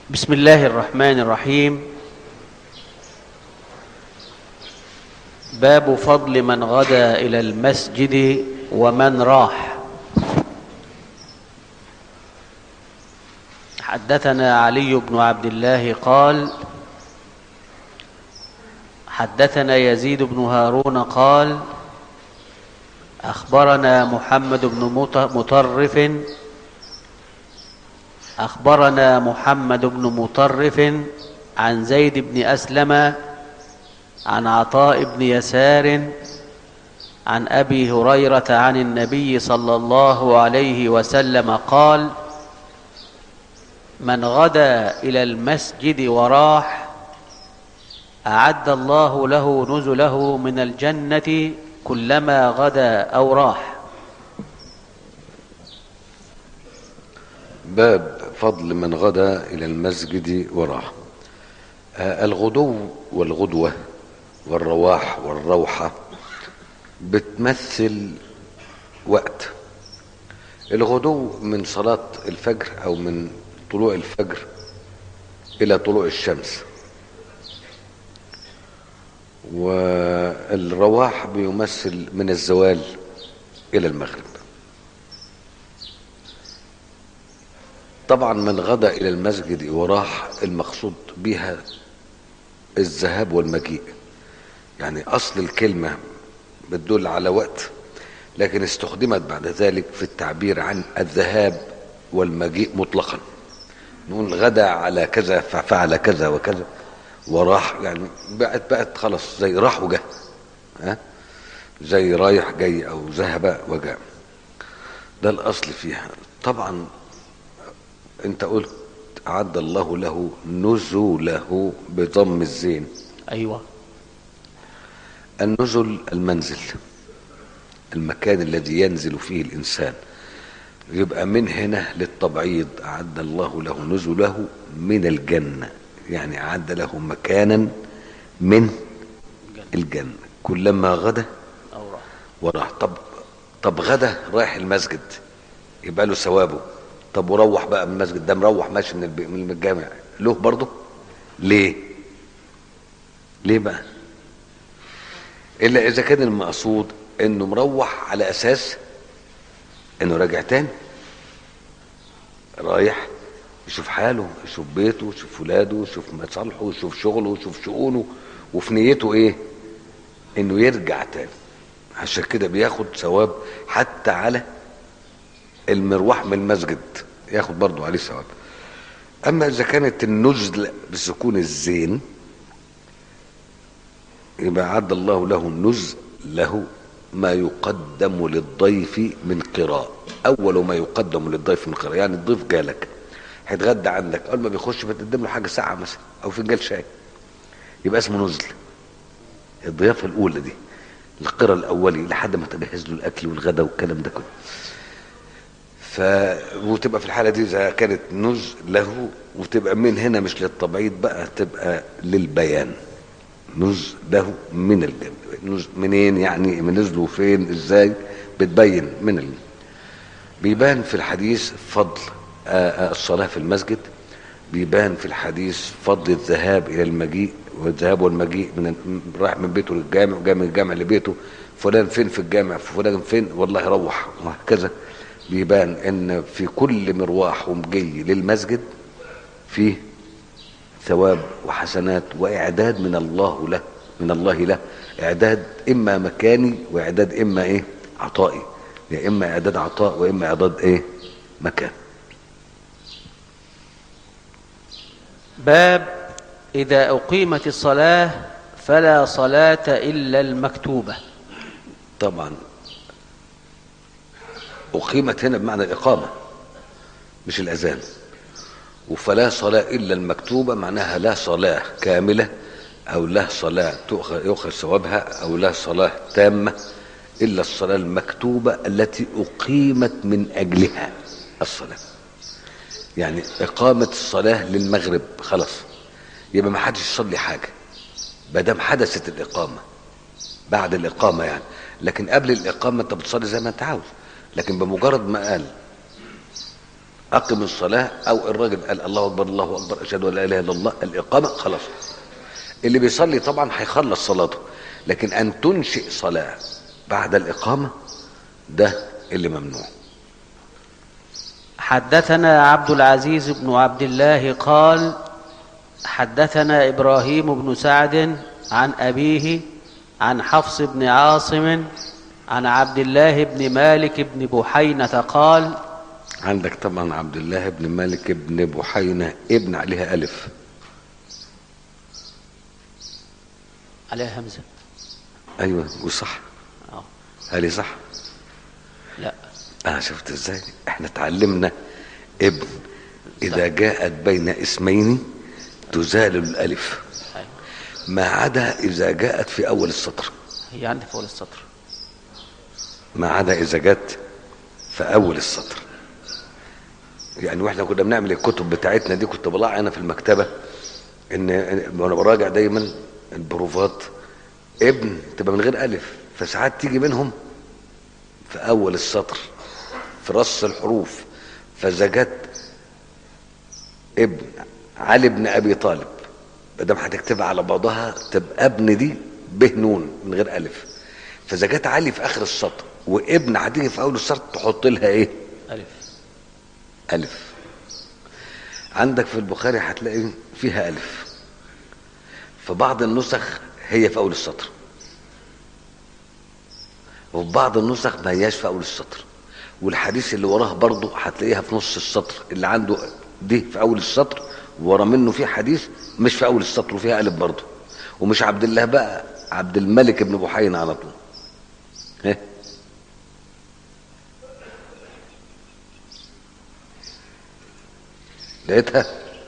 بسم الله الرحمن الرحيم باب فضل من غدا إلى المسجد ومن راح حدثنا علي بن عبد الله قال حدثنا يزيد بن هارون قال أخبرنا محمد بن مطرف أخبرنا محمد بن مطرف عن زيد بن أسلم عن عطاء بن يسار عن أبي هريرة عن النبي صلى الله عليه وسلم قال من غدا إلى المسجد وراح أعد الله له نزله من الجنة كلما غدا أو راح باب فضل من غدا إلى المسجد وراح آه الغدو والغدوة والرواح والروحة بتمثل وقت الغدو من صلاة الفجر أو من طلوع الفجر إلى طلوع الشمس والرواح بيمثل من الزوال إلى المغرب طبعا من غدا إلى المسجد وراح المقصود بها الذهاب والمجيء يعني أصل الكلمة بتدل على وقت لكن استخدمت بعد ذلك في التعبير عن الذهاب والمجيء مطلقا نقول غدا على كذا ففعل كذا وكذا وراح يعني بقت بقت خلاص زي راح وجاء ها زي رايح جاي او ذهب وجاء ده الاصل فيها طبعا انت قلت اعد الله له نزله بضم الزين أيوة النزل المنزل المكان الذي ينزل فيه الانسان يبقى من هنا للتبعيض اعد الله له نزله من الجنه يعني اعد له مكانا من الجنه كلما غدا أو راح وراح طب طب غدا رايح المسجد يبقى له ثوابه طب وروح بقى من المسجد ده مروح ماشي من الب- من الجامع له برضه ليه ليه بقى الا اذا كان المقصود انه مروح على اساس انه راجع تاني رايح يشوف حاله يشوف بيته يشوف ولاده يشوف مصالحه يشوف شغله يشوف شؤونه وفي نيته ايه انه يرجع تاني عشان كده بياخد ثواب حتى على المروح من المسجد ياخد برضه عليه ثواب اما اذا كانت النزل بسكون الزين يبقى عد الله له النزل له ما يقدم للضيف من قراء اول ما يقدم للضيف من قراء يعني الضيف جالك هيتغدى عندك اول ما بيخش بتقدم له حاجه ساعه مثلا او فنجان شاي يبقى اسمه نزل الضيافه الاولى دي القرى الاولي لحد ما تجهز له الاكل والغداء والكلام ده كله ف وتبقى في الحاله دي اذا كانت نز له وتبقى من هنا مش للتبعيض بقى تبقى للبيان نز له من الجنة نز منين يعني من نزلوا فين ازاي بتبين من ال... بيبان في الحديث فضل آه، آه، الصلاة في المسجد بيبان في الحديث فضل الذهاب إلى المجيء والذهاب والمجيء من ال- رايح من بيته للجامع وجاي من الجامع لبيته فلان فين في الجامع فلان فين والله روح وهكذا بيبان ان في كل مروح ومجي للمسجد فيه ثواب وحسنات واعداد من الله له من الله له اعداد اما مكاني واعداد اما ايه عطائي يا اما اعداد عطاء واما اعداد ايه مكان باب إذا أقيمت الصلاة فلا صلاة إلا المكتوبة طبعا اقيمت هنا بمعنى الاقامه مش الاذان وفلا صلاه الا المكتوبه معناها لا صلاه كامله او لا صلاه تؤخذ يؤخذ ثوابها او لا صلاه تامه الا الصلاه المكتوبه التي اقيمت من اجلها الصلاه يعني اقامه الصلاه للمغرب خلاص يبقى ما حدش يصلي حاجه ما دام حدثت الاقامه بعد الاقامه يعني لكن قبل الاقامه انت بتصلي زي ما انت عاوز لكن بمجرد ما قال اقم الصلاه او الراجل قال الله اكبر الله اكبر اشهد ان لا اله الا الله الاقامه خلاص اللي بيصلي طبعا هيخلص صلاته لكن ان تنشئ صلاه بعد الاقامه ده اللي ممنوع حدثنا عبد العزيز بن عبد الله قال حدثنا ابراهيم بن سعد عن ابيه عن حفص بن عاصم عن عبد الله بن مالك بن بحينه قال عندك طبعا عبد الله بن مالك بن بحينه ابن عليها الف عليها همزه ايوه وصح اه هل صح لا اه شفت ازاي احنا اتعلمنا ابن اذا جاءت بين اسمين تزال الالف أيوة. ما عدا اذا جاءت في اول السطر هي عندي فوق السطر ما عدا اذا جت في اول السطر يعني واحنا كنا بنعمل الكتب بتاعتنا دي كنت بلاقي انا في المكتبه ان وانا براجع دايما البروفات ابن تبقى من غير الف فساعات تيجي منهم في اول السطر في رص الحروف فاذا جت ابن علي بن ابي طالب ما دام هتكتبها على بعضها تبقى ابن دي به نون من غير الف فاذا جت علي في اخر السطر وابن هتيجي في اول السطر تحط لها ايه الف ألف عندك في البخاري هتلاقي فيها ألف في بعض النسخ هي في أول السطر وفي بعض النسخ ما هياش في أول السطر والحديث اللي وراه برضه هتلاقيها في نص السطر اللي عنده دي في أول السطر ورا منه في حديث مش في أول السطر وفيها ألف برضه ومش عبد الله بقى عبد الملك بن بحين على طول ايه لقيتها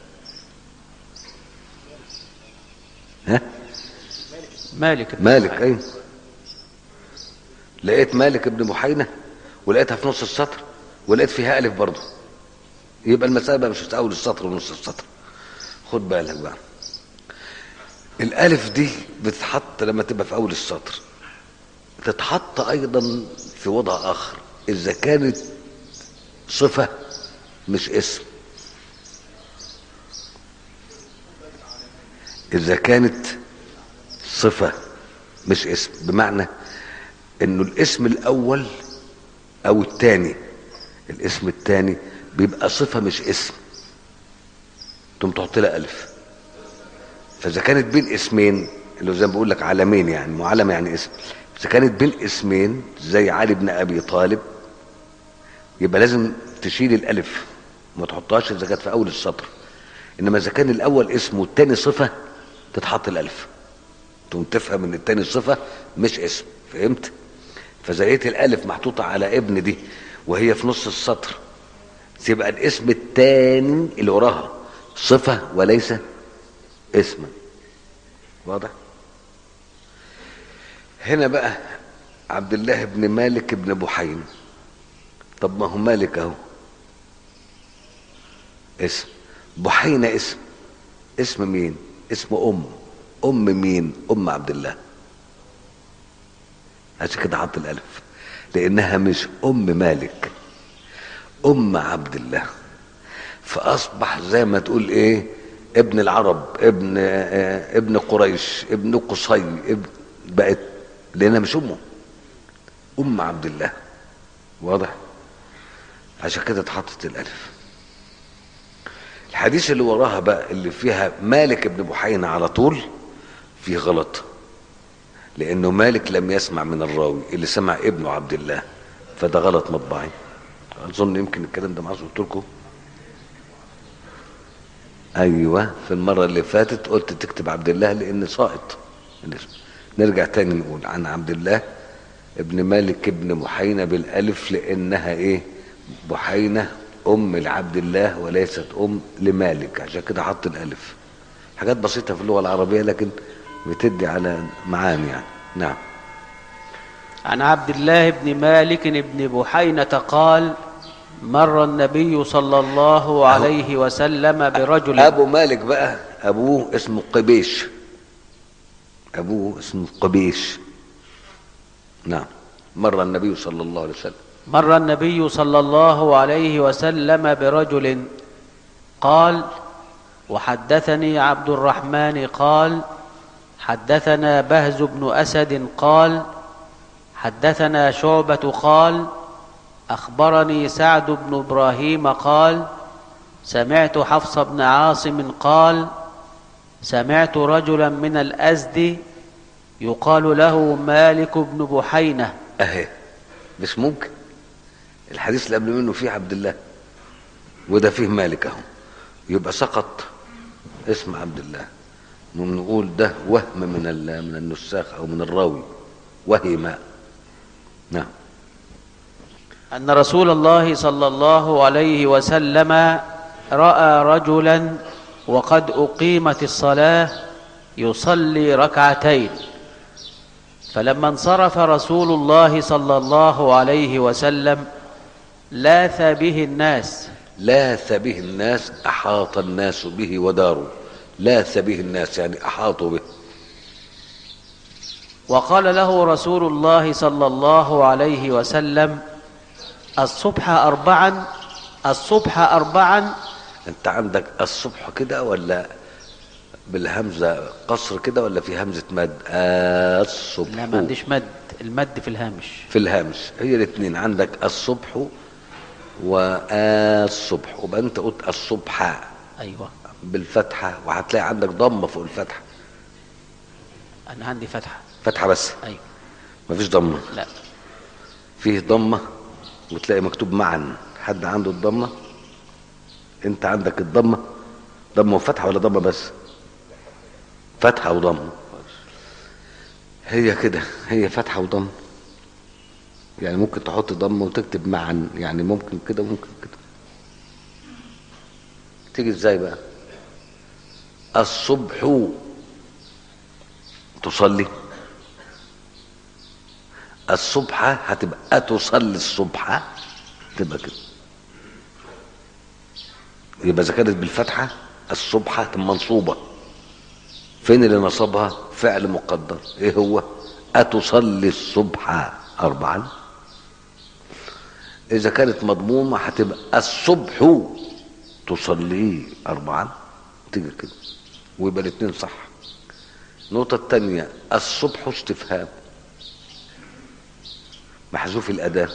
ها مالك بن مالك بحينة. ايوه لقيت مالك ابن بحينه ولقيتها في نص السطر ولقيت فيها الف برضه يبقى المساله بقى مش في اول السطر ونص السطر خد بالك بقى الالف دي بتتحط لما تبقى في اول السطر تتحط ايضا في وضع اخر اذا كانت صفه مش اسم اذا كانت صفه مش اسم بمعنى انه الاسم الاول او الثاني الاسم الثاني بيبقى صفه مش اسم تقوم تحط لها الف فاذا كانت بين اسمين اللي زي ما بقول لك علمين يعني معلم يعني اسم اذا كانت بين اسمين زي علي بن ابي طالب يبقى لازم تشيل الالف ما تحطهاش اذا كانت في اول السطر انما اذا كان الاول اسم والتاني صفه تتحط الالف تقوم تفهم ان التاني صفه مش اسم فهمت فاذا لقيت الالف محطوطه على ابن دي وهي في نص السطر تبقى الاسم التاني اللي وراها صفه وليس اسما واضح هنا بقى عبد الله بن مالك بن بحين طب ما هو مالك اهو اسم بحينة اسم اسم مين اسم ام ام مين ام عبد الله عشان كده حط الالف لانها مش ام مالك ام عبد الله فاصبح زي ما تقول ايه ابن العرب ابن آه ابن قريش ابن قصي ابن بقت لانها مش امه ام عبد الله واضح عشان كده اتحطت الالف الحديث اللي وراها بقى اللي فيها مالك بن بحينة على طول فيه غلط لانه مالك لم يسمع من الراوي اللي سمع ابنه عبد الله فده غلط مطبعي اظن يمكن الكلام ده معاذ قلت لكم ايوه في المره اللي فاتت قلت تكتب عبد الله لان ساقط الاسم. نرجع تاني نقول عن عبد الله ابن مالك ابن بحينة بالالف لانها ايه بحينة ام لعبد الله وليست ام لمالك عشان كده حط الالف حاجات بسيطة في اللغة العربية لكن بتدي على معاني يعني نعم عن عبد الله بن مالك بن بحينة قال مر النبي صلى الله عليه وسلم برجل ابو مالك بقى ابوه اسمه قبيش ابوه اسمه قبيش نعم مر النبي صلى الله عليه وسلم مر النبي صلى الله عليه وسلم برجل قال وحدثني عبد الرحمن قال حدثنا بهز بن اسد قال حدثنا شعبه قال اخبرني سعد بن ابراهيم قال سمعت حفص بن عاصم قال سمعت رجلا من الازد يقال له مالك بن بحينه اهي مش ممكن الحديث اللي قبل منه فيه عبد الله وده فيه مالك اهو يبقى سقط اسم عبد الله نقول ده وهم من من النساخ او من الراوي وهم نعم ان رسول الله صلى الله عليه وسلم راى رجلا وقد اقيمت الصلاه يصلي ركعتين فلما انصرف رسول الله صلى الله عليه وسلم لاث به الناس لاث به الناس احاط الناس به وداروا لاث به الناس يعني احاطوا به وقال له رسول الله صلى الله عليه وسلم الصبح أربعا الصبح أربعا انت عندك الصبح كده ولا بالهمزه قصر كده ولا في همزه مد الصبح لا ما عنديش مد المد في الهامش في الهامش هي الاثنين عندك الصبح والصبح وبقى انت قلت الصبح أيوة بالفتحه وهتلاقي عندك ضمه فوق الفتحه أنا عندي فتحة فتحه بس أيوة مفيش ضمه لا فيه ضمه وتلاقي مكتوب معا حد عنده الضمه انت عندك الضمه ضمه وفتحه ولا ضمه بس فتحه وضمه هي كده هي فتحه وضمه يعني ممكن تحط ضمه وتكتب معا يعني ممكن كده وممكن كده تيجي ازاي بقى الصبح تصلي الصبح هتبقى تصلي الصبح تبقى كده يبقى اذا كانت بالفتحه الصبح تبقى منصوبه فين اللي نصبها فعل مقدر ايه هو اتصلي الصبح اربعا اذا كانت مضمومه هتبقى الصبح تصلي اربعا تيجي كده ويبقى الاثنين صح النقطه الثانيه الصبح استفهام محذوف الاداه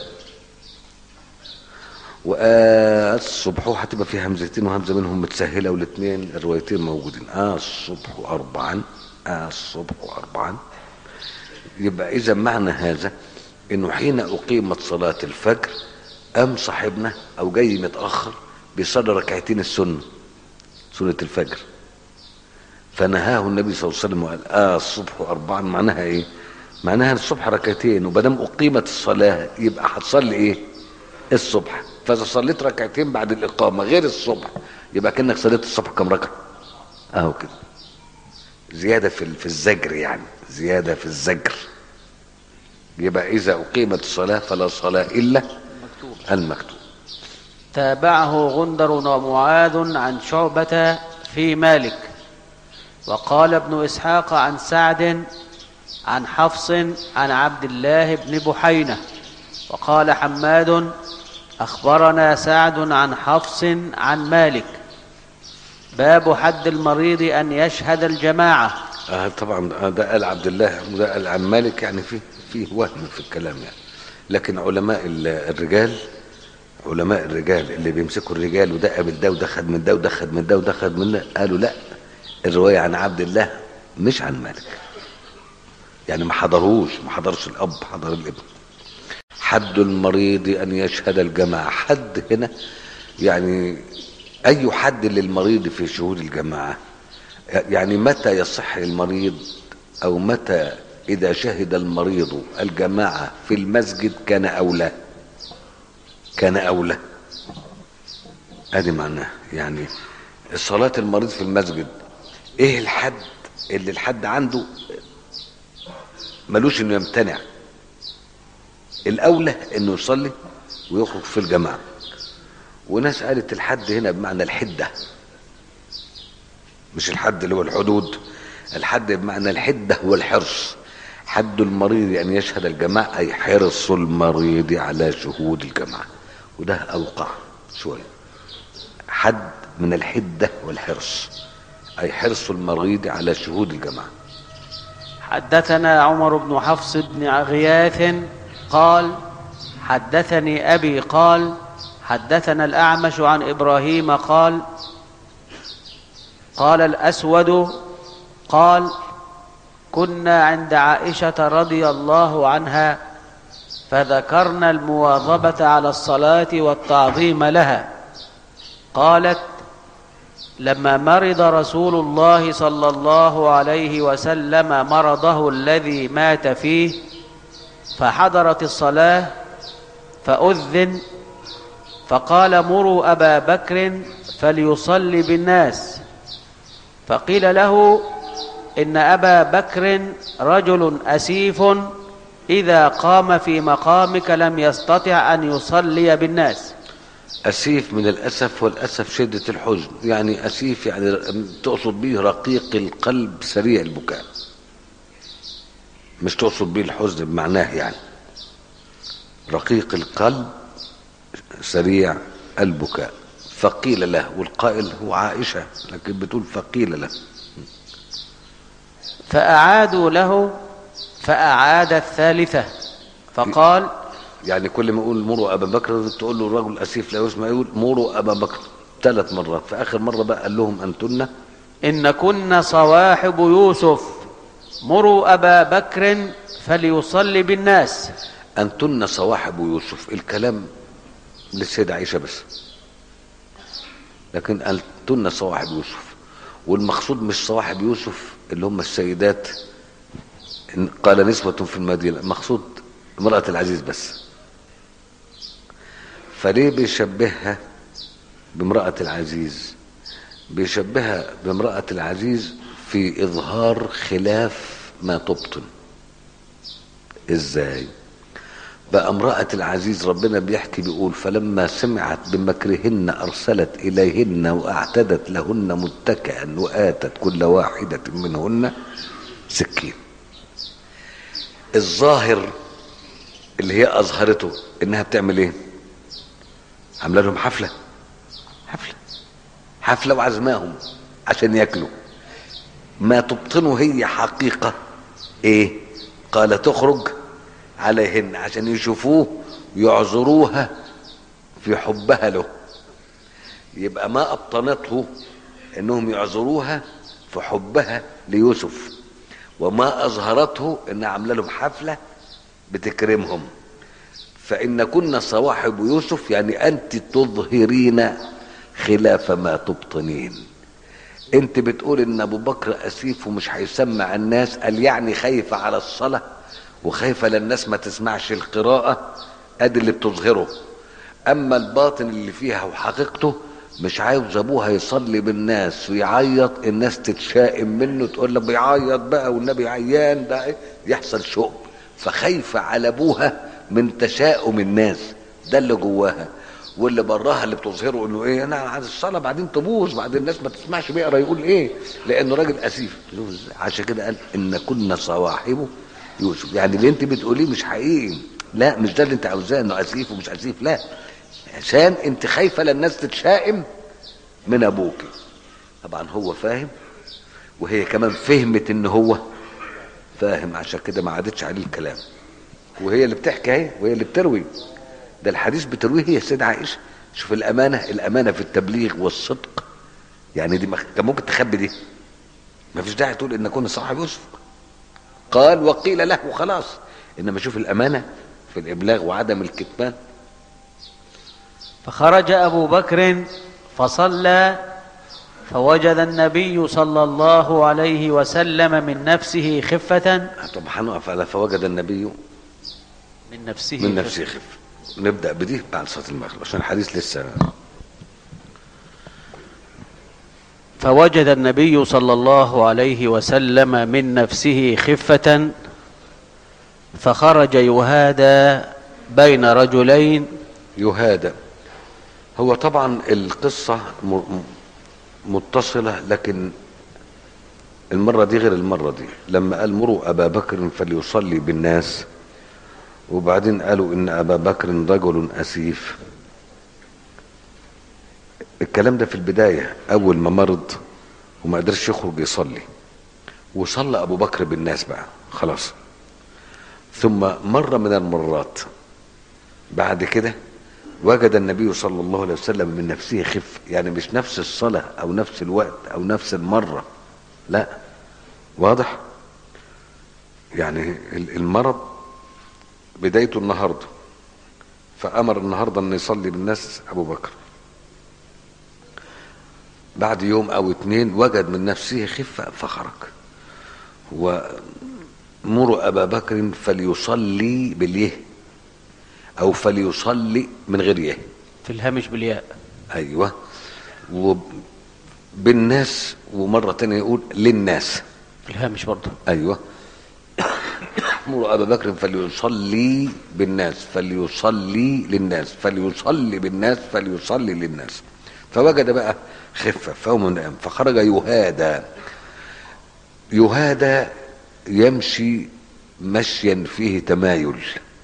والصبح هتبقى في همزتين وهمزه منهم متسهله والاثنين الروايتين موجودين آه الصبح اربعا آه الصبح اربعا يبقى اذا معنى هذا انه حين اقيمت صلاه الفجر قام صاحبنا او جاي متاخر بيصلي ركعتين السنه سنه الفجر فنهاه النبي صلى الله عليه وسلم وقال اه الصبح اربعا معناها ايه معناها الصبح ركعتين ومادام اقيمت الصلاه يبقى هتصلي ايه الصبح فاذا صليت ركعتين بعد الاقامه غير الصبح يبقى كانك صليت الصبح كم ركعه اهو كده زياده في في الزجر يعني زياده في الزجر يبقى اذا اقيمت الصلاه فلا صلاه الا المكتوب تابعه غندر ومعاذ عن شعبة في مالك وقال ابن إسحاق عن سعد عن حفص عن عبد الله بن بحينة وقال حماد أخبرنا سعد عن حفص عن مالك باب حد المريض أن يشهد الجماعة آه طبعا آه ده قال عبد الله وده قال عن مالك يعني فيه فيه وهم في الكلام يعني لكن علماء ال- الرجال علماء الرجال اللي بيمسكوا الرجال وده قابل ده وده خد من ده وده خد من ده وده خد من ده قالوا لا الروايه عن عبد الله مش عن مالك يعني ما حضروش ما حضرش الاب حضر الابن حد المريض ان يشهد الجماعه حد هنا يعني اي حد للمريض في شهود الجماعه يعني متى يصح المريض او متى اذا شهد المريض الجماعه في المسجد كان اولى كان اولى ادي معناه يعني صلاه المريض في المسجد ايه الحد اللي الحد عنده ملوش انه يمتنع الاولى انه يصلي ويخرج في الجماعه وناس قالت الحد هنا بمعنى الحده مش الحد اللي هو الحدود الحد بمعنى الحده والحرص حد المريض أن يشهد الجماعة أي حرص المريض على شهود الجماعة وده أوقع شوية حد من الحدة والحرص أي حرص المريض على شهود الجماعة حدثنا عمر بن حفص بن غياث قال حدثني أبي قال حدثنا الأعمش عن إبراهيم قال قال الأسود قال كنا عند عائشة رضي الله عنها فذكرنا المواظبة على الصلاة والتعظيم لها قالت لما مرض رسول الله صلى الله عليه وسلم مرضه الذي مات فيه فحضرت الصلاة فأذن فقال مروا أبا بكر فليصلي بالناس فقيل له إن أبا بكر رجل أسيف إذا قام في مقامك لم يستطع أن يصلي بالناس أسيف من الأسف والأسف شدة الحزن يعني أسيف يعني تقصد به رقيق القلب سريع البكاء مش تقصد به الحزن بمعناه يعني رقيق القلب سريع البكاء فقيل له والقائل هو عائشة لكن بتقول فقيل له فأعادوا له فأعاد الثالثة فقال يعني كل ما يقول مروا أبا بكر تقول له الرجل أسيف لا يسمع يقول مروا أبا بكر ثلاث مرات في آخر مرة بقى قال لهم أنتن إن كن صواحب يوسف مروا أبا بكر فليصلي بالناس أنتن صواحب يوسف الكلام للسيدة عائشة بس لكن أنتن صواحب يوسف والمقصود مش صواحب يوسف اللي هم السيدات إن قال نسوة في المدينة مقصود امرأة العزيز بس فليه بيشبهها بامرأة العزيز بيشبهها بامرأة العزيز في إظهار خلاف ما تبطن إزاي بقى امرأة العزيز ربنا بيحكي بيقول فلما سمعت بمكرهن أرسلت إليهن وأعتدت لهن متكئا وآتت كل واحدة منهن سكين الظاهر اللي هي أظهرته إنها بتعمل إيه عاملة لهم حفلة حفلة حفلة وعزماهم عشان ياكلوا ما تبطنه هي حقيقة إيه قال تخرج عليهن عشان يشوفوه يعذروها في حبها له يبقى ما أبطنته انهم يعذروها في حبها ليوسف وما اظهرته انها عامله لهم حفله بتكرمهم فان كنا صواحب يوسف يعني انت تظهرين خلاف ما تبطنين انت بتقول ان ابو بكر اسيف ومش هيسمع الناس قال يعني خايفه على الصلاه وخايفه للناس ما تسمعش القراءه ادي اللي بتظهره اما الباطن اللي فيها وحقيقته مش عاوز ابوها يصلي بالناس ويعيط الناس تتشائم منه تقول له بيعيط بقى والنبي عيان ده إيه؟ يحصل شؤم فخايفه على ابوها من تشاؤم الناس ده اللي جواها واللي براها اللي بتظهره انه ايه انا عايز الصلاه بعدين تبوظ بعدين الناس ما تسمعش بيقرا يقول ايه لانه راجل اسيف عشان كده قال ان كنا صواحبه يوسف يعني اللي انت بتقوليه مش حقيقي لا مش ده اللي انت عاوزاه انه اسيف ومش اسيف لا عشان انت خايفه للناس تتشائم من ابوك طبعا هو فاهم وهي كمان فهمت ان هو فاهم عشان كده ما عادتش عليه الكلام وهي اللي بتحكي اهي وهي اللي بتروي ده الحديث بترويه هي السيدة عائشة شوف الأمانة الأمانة في التبليغ والصدق يعني دي كان ممكن تخبي دي ما فيش داعي تقول إن كنا صاحب يوسف قال وقيل له خلاص إنما شوف الأمانة في الإبلاغ وعدم الكتمان فخرج أبو بكر فصلى فوجد النبي صلى الله عليه وسلم من نفسه خفة طب هنقف على فوجد النبي من نفسه من نفسه خفة نبدأ بدي بعد صلاة المغرب عشان الحديث لسه فوجد النبي صلى الله عليه وسلم من نفسه خفة فخرج يهادى بين رجلين يهادى هو طبعا القصة م- م- متصلة لكن المرة دي غير المرة دي لما قال مروا أبا بكر فليصلي بالناس وبعدين قالوا إن أبا بكر رجل أسيف الكلام ده في البداية أول ما مرض وما قدرش يخرج يصلي وصلى أبو بكر بالناس بقى خلاص ثم مرة من المرات بعد كده وجد النبي صلى الله عليه وسلم من نفسه خف يعني مش نفس الصلاة أو نفس الوقت أو نفس المرة لا واضح يعني المرض بدايته النهارده فأمر النهارده أن يصلي بالناس أبو بكر بعد يوم أو اتنين وجد من نفسه خفة فخرج ومر أبا بكر فليصلي باليه أو فليصلي من غير يه في الهامش بالياء أيوه وبالناس ومرة تانية يقول للناس في الهامش برضه ايوه مر ابا بكر فليصلي بالناس فليصلي للناس فليصلي بالناس فليصلي للناس فوجد بقى خفه فهو نام فخرج يهادى يهادى يمشي مشيا فيه تمايل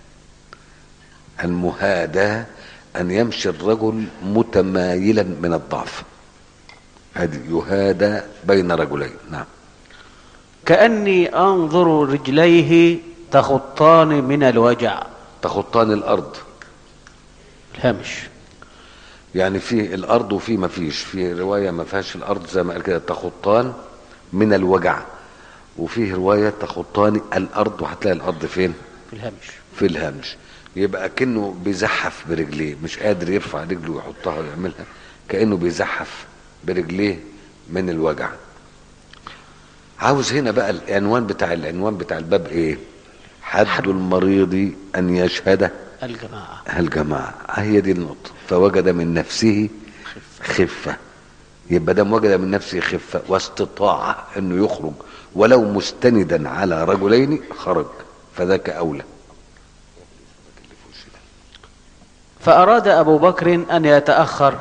المهادى ان يمشي الرجل متمايلا من الضعف هذه يهادى بين رجلين نعم كأني أنظر رجليه تخطان من الوجع تخطان الارض الهامش يعني في الارض وفي ما فيش في روايه ما فيهاش الارض زي ما قال كده تخطان من الوجع وفيه روايه تخطان الارض وهتلاقي الارض فين في الهامش في الهامش يبقى كأنه بيزحف برجليه مش قادر يرفع رجله ويحطها ويعملها كأنه بيزحف برجليه من الوجع عاوز هنا بقى العنوان بتاع العنوان بتاع الباب ايه حد المريض ان يشهد الجماعة الجماعة هي دي النقطة فوجد من نفسه خفة يبقى دام وجد من نفسه خفة واستطاع انه يخرج ولو مستندا على رجلين خرج فذاك اولى فأراد أبو بكر أن يتأخر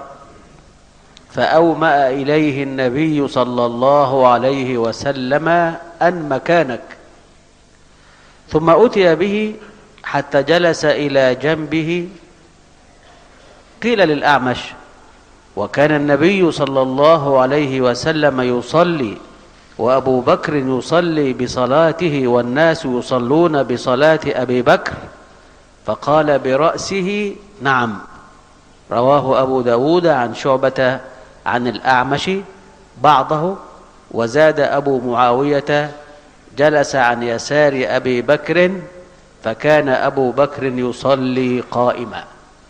فأومأ إليه النبي صلى الله عليه وسلم أن مكانك ثم أتي به حتى جلس إلى جنبه قيل للأعمش وكان النبي صلى الله عليه وسلم يصلي وأبو بكر يصلي بصلاته والناس يصلون بصلاة أبي بكر فقال برأسه نعم رواه أبو داود عن شعبة عن الأعمش بعضه وزاد أبو معاوية جلس عن يسار أبي بكر فكان أبو بكر يصلي قائما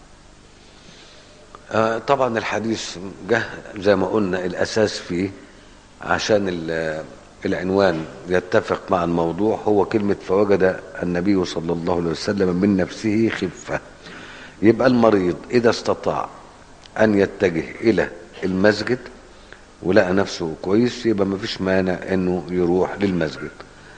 آه، طبعا الحديث جه زي ما قلنا الاساس فيه عشان ال- العنوان يتفق مع الموضوع هو كلمة فوجد النبي صلى الله عليه وسلم من نفسه خفة يبقى المريض إذا استطاع أن يتجه إلى المسجد ولقى نفسه كويس يبقى ما فيش مانع انه يروح للمسجد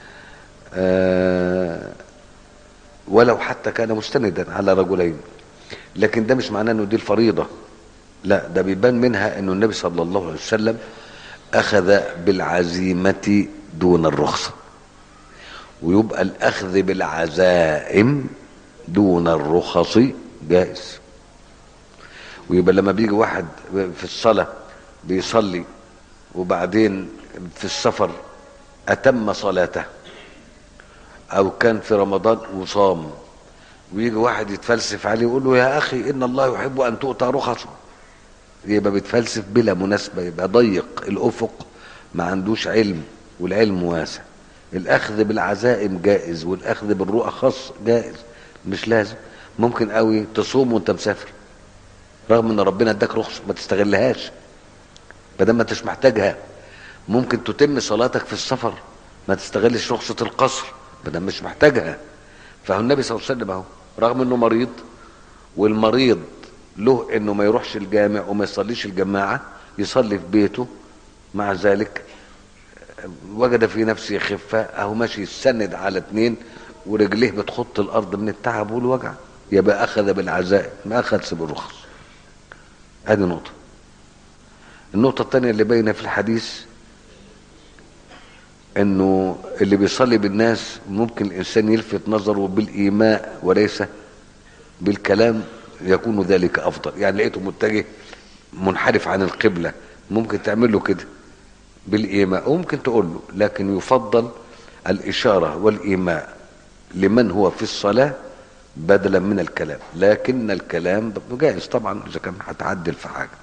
آه ولو حتى كان مستندا على رجلين لكن ده مش معناه انه دي الفريضة لا ده بيبان منها انه النبي صلى الله عليه وسلم اخذ بالعزيمة دون الرخصة ويبقى الاخذ بالعزائم دون الرخص جائز ويبقى لما بيجي واحد في الصلاة بيصلي وبعدين في السفر أتم صلاته أو كان في رمضان وصام ويجي واحد يتفلسف عليه يقول له يا أخي إن الله يحب أن تؤتى رخصه يبقى بيتفلسف بلا مناسبة يبقى ضيق الأفق ما عندوش علم والعلم واسع الأخذ بالعزائم جائز والأخذ بالرخص جائز مش لازم ممكن قوي تصوم وانت مسافر رغم ان ربنا اداك رخصه ما تستغلهاش ما دام ما انتش محتاجها ممكن تتم صلاتك في السفر ما تستغلش رخصه القصر ما دام مش محتاجها فهو النبي صلى الله عليه وسلم اهو رغم انه مريض والمريض له انه ما يروحش الجامع وما يصليش الجماعه يصلي في بيته مع ذلك وجد في نفسه خفه اهو ماشي يستند على اتنين ورجليه بتخط الارض من التعب والوجع يبقى اخذ بالعزائم ما اخذش بالرخص هذه نقطة النقطة الثانية اللي باينة في الحديث انه اللي بيصلي بالناس ممكن الانسان يلفت نظره بالايماء وليس بالكلام يكون ذلك افضل يعني لقيته متجه منحرف عن القبله ممكن تعمل له كده بالايماء وممكن تقول له لكن يفضل الاشاره والايماء لمن هو في الصلاه بدلا من الكلام لكن الكلام جائز طبعا اذا كان هتعدل في حاجه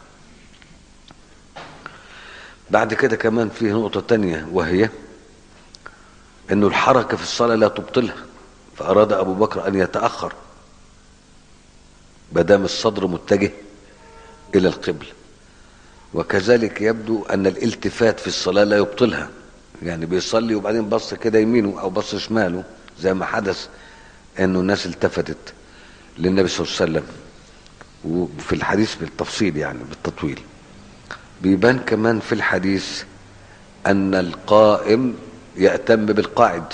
بعد كده كمان في نقطة تانية وهي انه الحركة في الصلاة لا تبطلها فاراد ابو بكر ان يتأخر بدام الصدر متجه الى القبل وكذلك يبدو ان الالتفات في الصلاة لا يبطلها يعني بيصلي وبعدين بص كده يمينه او بص شماله زي ما حدث انه الناس التفتت للنبي صلى الله عليه وسلم وفي الحديث بالتفصيل يعني بالتطويل بيبان كمان في الحديث ان القائم يأتم بالقاعد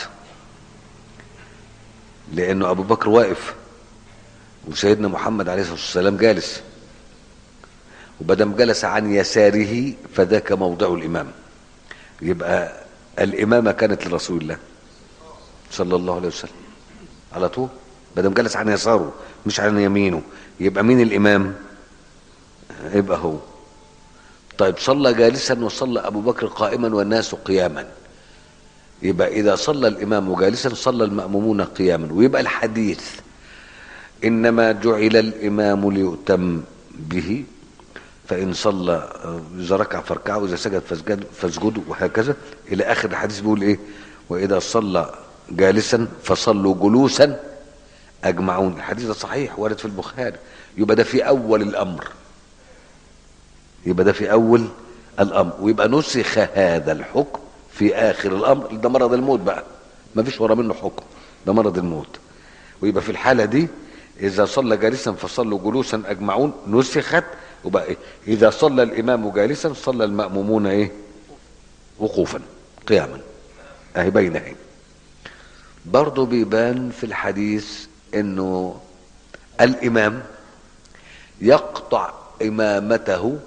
لانه ابو بكر واقف وسيدنا محمد عليه الصلاه والسلام جالس وبدم جلس عن يساره فذاك موضع الامام يبقى الامامه كانت لرسول الله صلى الله عليه وسلم على طول بدم جلس عن يساره مش عن يمينه يبقى مين الامام يبقى هو طيب صلى جالسا وصلى ابو بكر قائما والناس قياما يبقى اذا صلى الامام جالسا صلى المامومون قياما ويبقى الحديث انما جعل الامام ليؤتم به فان صلى اذا ركع فاركعوا واذا سجد فاسجد فاسجدوا وهكذا الى اخر الحديث بيقول ايه واذا صلى جالسا فصلوا جلوسا اجمعون الحديث ده صحيح وارد في البخاري يبقى ده في اول الامر يبقى ده في اول الامر ويبقى نسخ هذا الحكم في اخر الامر ده مرض الموت بقى ما فيش ورا منه حكم ده مرض الموت ويبقى في الحاله دي اذا صلى جالسا فصلوا جلوسا اجمعون نسخت وبقى إيه؟ اذا صلى الامام جالسا صلى المامومون ايه وقوفا قياما اهي باينه اهي برضه بيبان في الحديث انه الامام يقطع امامته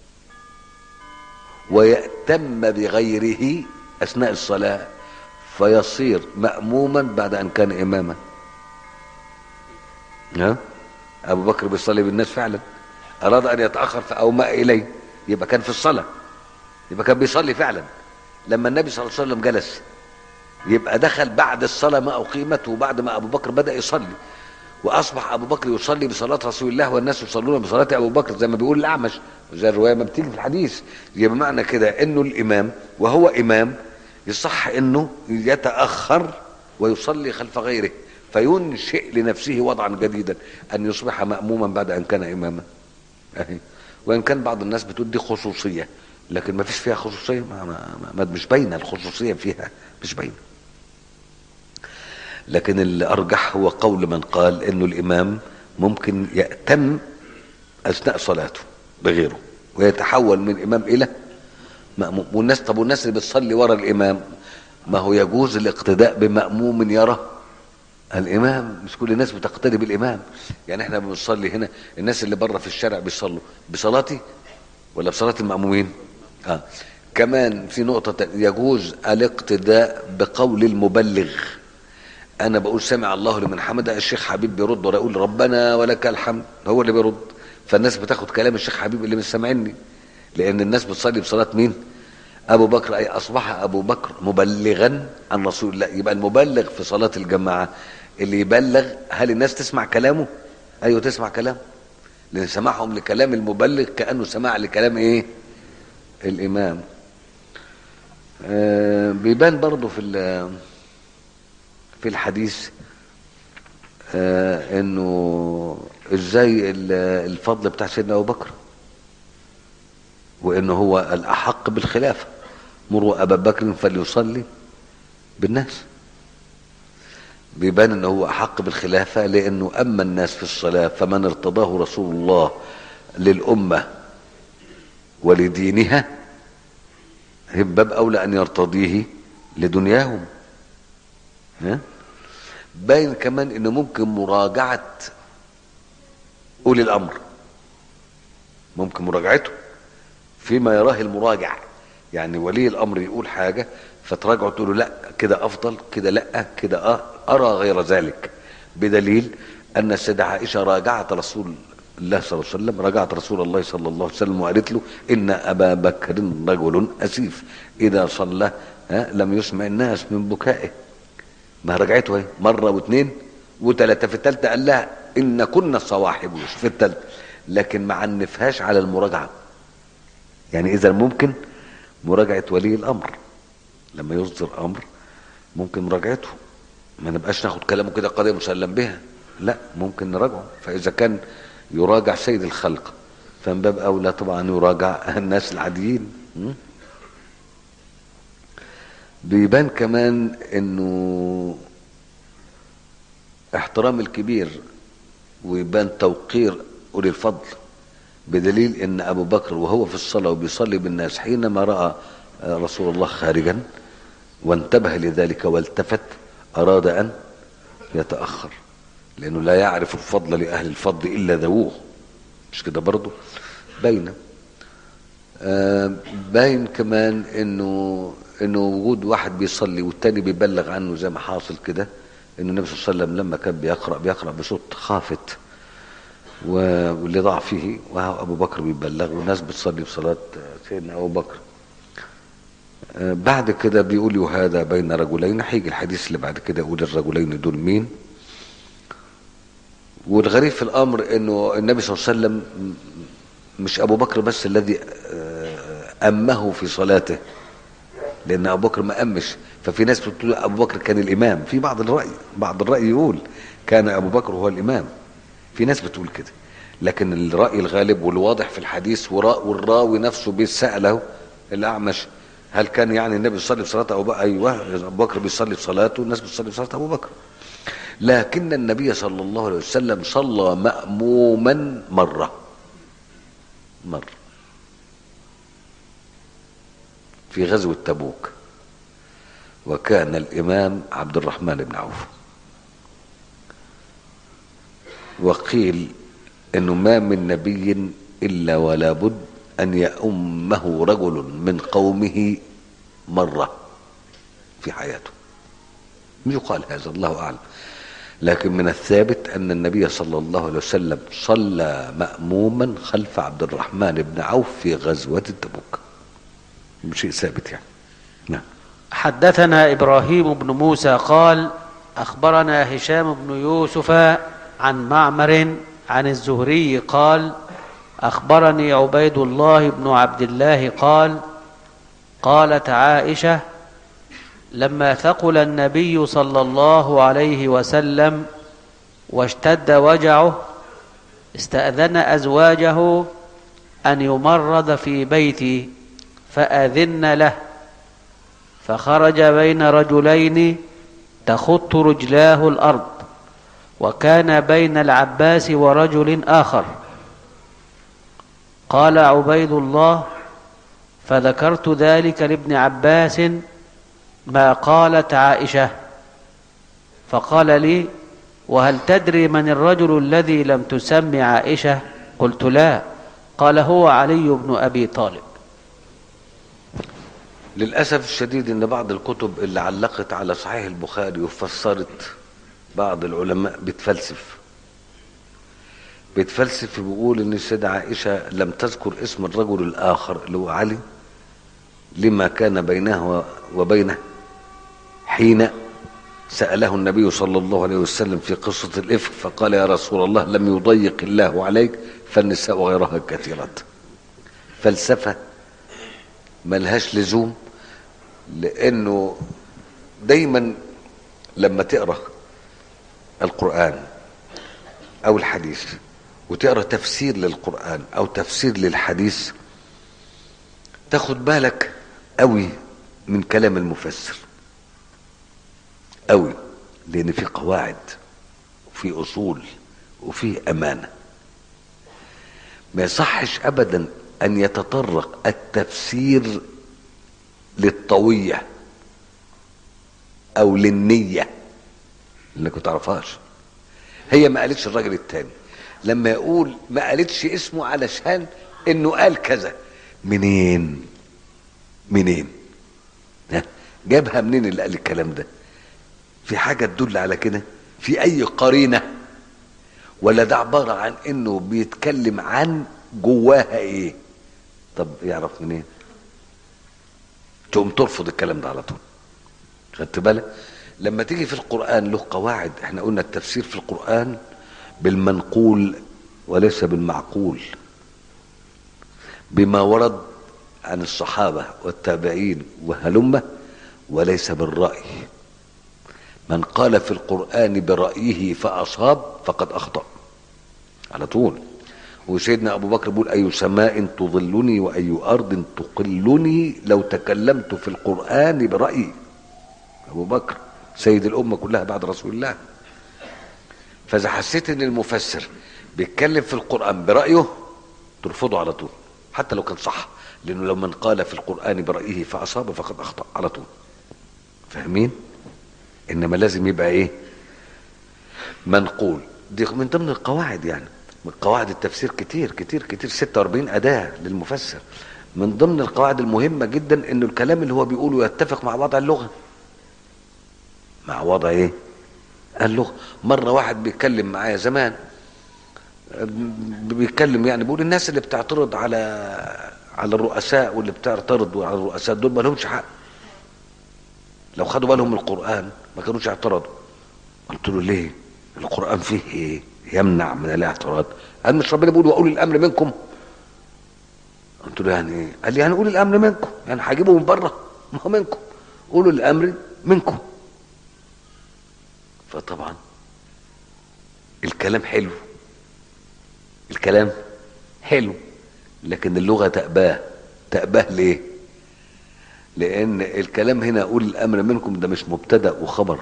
ويأتم بغيره أثناء الصلاة فيصير مأموما بعد أن كان إماما ها أبو بكر بيصلي بالناس فعلا أراد أن يتأخر فأومأ إليه يبقى كان في الصلاة يبقى كان بيصلي فعلا لما النبي صلى الله عليه وسلم جلس يبقى دخل بعد الصلاة ما أقيمت وبعد ما أبو بكر بدأ يصلي واصبح ابو بكر يصلي بصلاه رسول الله والناس يصلون بصلاه ابو بكر زي ما بيقول الاعمش زي الروايه ما بتيجي في الحديث يبقى معنى كده انه الامام وهو امام يصح انه يتاخر ويصلي خلف غيره فينشئ لنفسه وضعا جديدا ان يصبح ماموما بعد ان كان اماما أهي. وان كان بعض الناس بتقول دي خصوصيه لكن ما فيش فيها خصوصيه ما, ما, ما مش باينه الخصوصيه فيها مش باينه لكن الارجح هو قول من قال انه الامام ممكن يأتم اثناء صلاته بغيره ويتحول من امام الى مأموم والناس طب والناس اللي بتصلي ورا الامام ما هو يجوز الاقتداء بمأموم يرى الامام مش كل الناس بتقتدي بالامام يعني احنا بنصلي هنا الناس اللي بره في الشارع بيصلوا بصلاتي ولا بصلاه المأمومين اه كمان في نقطه تانية يجوز الاقتداء بقول المبلغ انا بقول سمع الله لمن حمده الشيخ حبيب بيرد ولا يقول ربنا ولك الحمد هو اللي بيرد فالناس بتاخد كلام الشيخ حبيب اللي مش سامعني لان الناس بتصلي بصلاه مين ابو بكر اي اصبح ابو بكر مبلغا عن رسول الله يبقى المبلغ في صلاه الجماعه اللي يبلغ هل الناس تسمع كلامه ايوه تسمع كلامه لان سماعهم لكلام المبلغ كانه سماع لكلام ايه الامام آه بيبان برضه في في الحديث آه انه ازاي الفضل بتاع سيدنا ابو بكر وانه هو الاحق بالخلافه مروا ابا بكر فليصلي بالناس بيبان انه هو احق بالخلافه لانه اما الناس في الصلاه فمن ارتضاه رسول الله للامه ولدينها هم باب اولى ان يرتضيه لدنياهم ها باين كمان انه ممكن مراجعه اولي الامر ممكن مراجعته فيما يراه المراجع يعني ولي الامر يقول حاجه فتراجعوا تقولوا لا كده افضل كده لا كده اه ارى غير ذلك بدليل ان السيده عائشه راجعت رسول الله صلى الله عليه وسلم راجعت رسول الله صلى الله عليه وسلم وقالت له ان ابا بكر رجل اسيف اذا صلى ها لم يسمع الناس من بكائه ما رجعته اهي مره واثنين وثلاثه في الثالثه قال لها ان كنا الصواحب في الثالثه لكن ما عنفهاش على المراجعه يعني اذا ممكن مراجعه ولي الامر لما يصدر امر ممكن مراجعته ما نبقاش ناخد كلامه كده قضيه مسلم بها لا ممكن نراجعه فاذا كان يراجع سيد الخلق فمن باب اولى طبعا يراجع الناس العاديين م? بيبان كمان انه احترام الكبير ويبان توقير اولي الفضل بدليل ان ابو بكر وهو في الصلاه وبيصلي بالناس حينما راى رسول الله خارجا وانتبه لذلك والتفت اراد ان يتاخر لانه لا يعرف الفضل لاهل الفضل الا ذووه مش كده برضه باينه آه باين كمان انه انه وجود واحد بيصلي والتاني بيبلغ عنه زي ما حاصل كده انه النبي صلى الله عليه وسلم لما كان بيقرا بيقرا بصوت خافت ولضعفه وهو ابو بكر بيبلغ والناس بتصلي بصلاه سيدنا ابو بكر آه بعد كده بيقول وهذا بين رجلين هيجي الحديث اللي بعد كده يقول الرجلين دول مين والغريب في الامر انه النبي صلى الله عليه وسلم مش ابو بكر بس الذي امه في صلاته لان ابو بكر ما امش ففي ناس بتقول ابو بكر كان الامام في بعض الراي بعض الراي يقول كان ابو بكر هو الامام في ناس بتقول كده لكن الراي الغالب والواضح في الحديث والراوي نفسه بيساله الاعمش هل كان يعني النبي يصلي بصلاه ابو بكر ايوه ابو بكر بيصلي بصلاته والناس بتصلي بصلاه ابو بكر لكن النبي صلى الله عليه وسلم صلى مأموما مرة مرة في غزوة تبوك وكان الإمام عبد الرحمن بن عوف وقيل انه ما من نبي الا ولا بد ان يؤمه رجل من قومه مره في حياته يقال هذا الله اعلم لكن من الثابت ان النبي صلى الله عليه وسلم صلى ماموما خلف عبد الرحمن بن عوف في غزوه تبوك شيء ثابت يعني نعم حدثنا ابراهيم بن موسى قال اخبرنا هشام بن يوسف عن معمر عن الزهري قال اخبرني عبيد الله بن عبد الله قال قالت عائشه لما ثقل النبي صلى الله عليه وسلم واشتد وجعه استاذن ازواجه ان يمرض في بيتي فاذن له فخرج بين رجلين تخط رجلاه الارض وكان بين العباس ورجل اخر قال عبيد الله فذكرت ذلك لابن عباس ما قالت عائشه فقال لي وهل تدري من الرجل الذي لم تسم عائشه قلت لا قال هو علي بن ابي طالب للاسف الشديد ان بعض الكتب اللي علقت على صحيح البخاري وفسرت بعض العلماء بتفلسف بتفلسف بيقول ان السيدة عائشة لم تذكر اسم الرجل الاخر اللي هو علي لما كان بينه وبينه حين سأله النبي صلى الله عليه وسلم في قصة الإفك فقال يا رسول الله لم يضيق الله عليك فالنساء غيرها كثيرات فلسفة ملهاش لزوم لأنه دايما لما تقرأ القرآن أو الحديث وتقرأ تفسير للقرآن أو تفسير للحديث تاخد بالك قوي من كلام المفسر قوي لان في قواعد وفي اصول وفي امانه ما يصحش ابدا ان يتطرق التفسير للطويه او للنيه اللي كنت تعرفهاش هي ما قالتش الراجل التاني لما يقول ما قالتش اسمه علشان انه قال كذا منين منين ها جابها منين اللي قال الكلام ده في حاجة تدل على كده في اي قرينة ولا ده عبارة عن انه بيتكلم عن جواها ايه طب يعرف منين تقوم ترفض الكلام ده على طول خدت بالك لما تيجي في القرآن له قواعد احنا قلنا التفسير في القرآن بالمنقول وليس بالمعقول بما ورد عن الصحابة والتابعين وهلمة وليس بالرأي من قال في القرآن برأيه فأصاب فقد أخطأ على طول وسيدنا أبو بكر بيقول أي سماء تظلني وأي أرض تقلني لو تكلمت في القرآن برأيي أبو بكر سيد الأمة كلها بعد رسول الله فإذا حسيت إن المفسر بيتكلم في القرآن برأيه ترفضه على طول حتى لو كان صح لأنه لو من قال في القرآن برأيه فأصاب فقد أخطأ على طول فاهمين؟ إنما لازم يبقى إيه؟ منقول دي من ضمن القواعد يعني من قواعد التفسير كتير كتير كتير 46 أداة للمفسر من ضمن القواعد المهمة جدا إنه الكلام اللي هو بيقوله يتفق مع وضع اللغة مع وضع إيه؟ اللغة مرة واحد بيتكلم معايا زمان بيتكلم يعني بيقول الناس اللي بتعترض على على الرؤساء واللي بتعترض على الرؤساء دول ما لهمش حق لو خدوا بالهم من القرآن ما كانوش يعترضوا قلت له ليه القرآن فيه ايه يمنع من الاعتراض قال مش ربنا بيقول واولي الامر منكم قلت له يعني ايه قال لي يعني اولي الامر منكم يعني هجيبه من بره ما هو منكم اولي الامر منكم فطبعا الكلام حلو الكلام حلو لكن اللغة تأباه تأباه ليه لأن الكلام هنا أقول الأمر منكم ده مش مبتدأ وخبر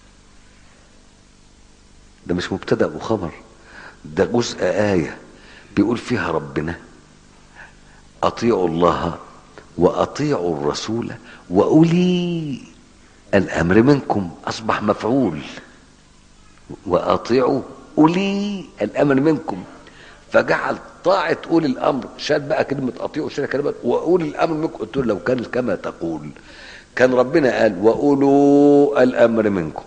ده مش مبتدأ وخبر ده جزء آية بيقول فيها ربنا أطيعوا الله وأطيعوا الرسول وأولي الأمر منكم أصبح مفعول وأطيعوا أولي الأمر منكم فجعل طاعة أولي الأمر شال بقى كلمة أطيعوا شال كلمة وأولي الأمر منكم قلت له لو كان كما تقول كان ربنا قال وأولو الأمر منكم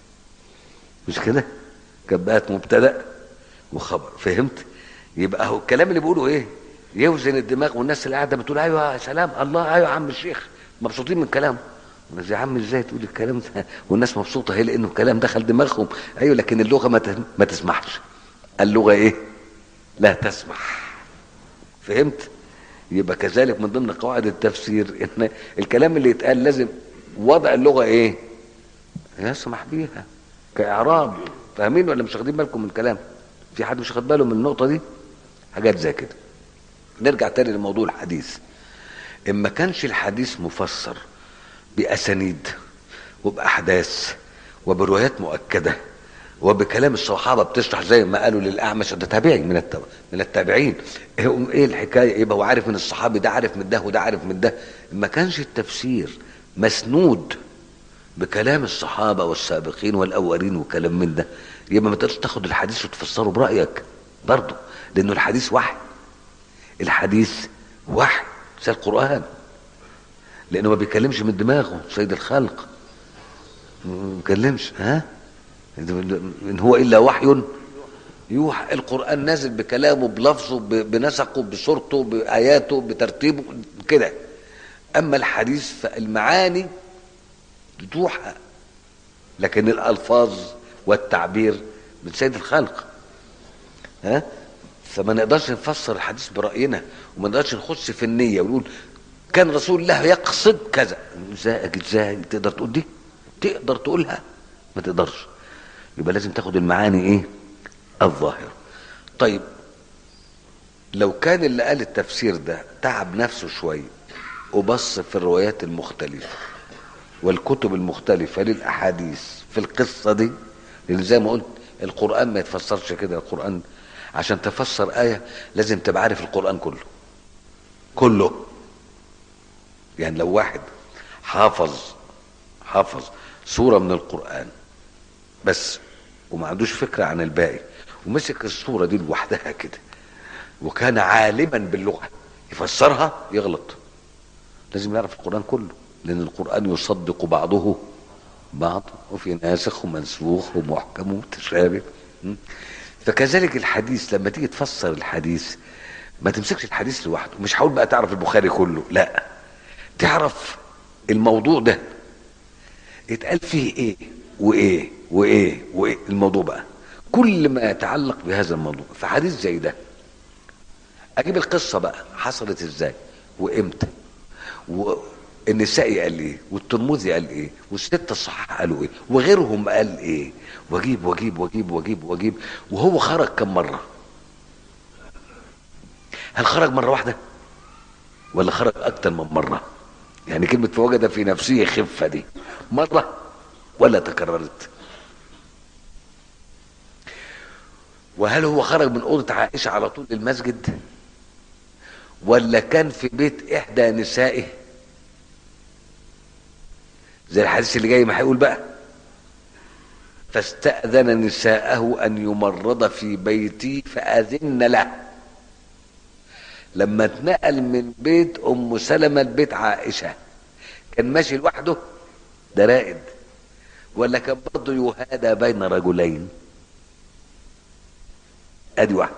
مش كده؟ كانت بقت مبتدأ وخبر فهمت؟ يبقى هو الكلام اللي بيقوله إيه؟ يوزن الدماغ والناس اللي قاعدة بتقول أيوه يا سلام الله أيوه يا عم الشيخ مبسوطين من كلامه الناس يا عم ازاي تقول الكلام ده والناس مبسوطه هي لانه الكلام دخل دماغهم ايوه لكن اللغه ما ما تسمحش اللغه ايه لا تسمح فهمت يبقى كذلك من ضمن قواعد التفسير ان الكلام اللي يتقال لازم وضع اللغه ايه يسمح بيها كاعراب فاهمين ولا مش واخدين بالكم من الكلام في حد مش واخد باله من النقطه دي حاجات زي كده نرجع تاني لموضوع الحديث ان ما كانش الحديث مفسر باسانيد وباحداث وبروايات مؤكده وبكلام الصحابه بتشرح زي ما قالوا للاعمش ده تابعي من التابع من التابعين ايه الحكايه يبقى هو عارف من الصحابي ده عارف من ده وده عارف من ده ما كانش التفسير مسنود بكلام الصحابه والسابقين والاولين وكلام من ده يبقى ما تقدرش تاخد الحديث وتفسره برايك برضه لانه الحديث وحي الحديث وحي زي القران لانه ما بيكلمش من دماغه سيد الخلق ما بيكلمش ها ان هو الا وحي يوحى القران نازل بكلامه بلفظه بنسقه بصورته باياته بترتيبه كده اما الحديث فالمعاني توحى لكن الالفاظ والتعبير من سيد الخلق ها فما نقدرش نفسر الحديث براينا وما نقدرش نخش في النيه ونقول كان رسول الله يقصد كذا ازاي ازاي تقدر تقول دي تقدر تقولها ما تقدرش يبقى لازم تاخد المعاني ايه الظاهرة طيب لو كان اللي قال التفسير ده تعب نفسه شوية وبص في الروايات المختلفة والكتب المختلفة للأحاديث في القصة دي لأن زي ما قلت القرآن ما يتفسرش كده القرآن عشان تفسر آية لازم تبقى عارف القرآن كله كله يعني لو واحد حافظ حافظ سورة من القرآن بس وما عندوش فكرة عن الباقي ومسك الصورة دي لوحدها كده وكان عالما باللغة يفسرها يغلط لازم يعرف القرآن كله لأن القرآن يصدق بعضه بعض وفي ناسخ ومنسوخ ومحكم ومتشابه م? فكذلك الحديث لما تيجي تفسر الحديث ما تمسكش الحديث لوحده مش هقول بقى تعرف البخاري كله لا تعرف الموضوع ده اتقال فيه ايه وايه وايه وايه الموضوع بقى كل ما يتعلق بهذا الموضوع في حديث زي ده اجيب القصه بقى حصلت ازاي وامتى والنسائي قال ايه والترمذي قال ايه والستة الصحاح قالوا ايه وغيرهم قال ايه واجيب واجيب واجيب واجيب واجيب وهو خرج كم مره هل خرج مره واحده ولا خرج اكتر من مره يعني كلمه فوجد في نفسه خفه دي مره ولا تكررت وهل هو خرج من اوضه عائشه على طول للمسجد ولا كان في بيت احدى نسائه زي الحديث اللي جاي ما هيقول بقى فاستأذن نساءه أن يمرض في بيتي فأذن له لما اتنقل من بيت أم سلمة لبيت عائشة كان ماشي لوحده ده رائد ولا كان برضه يهادى بين رجلين ادي واحده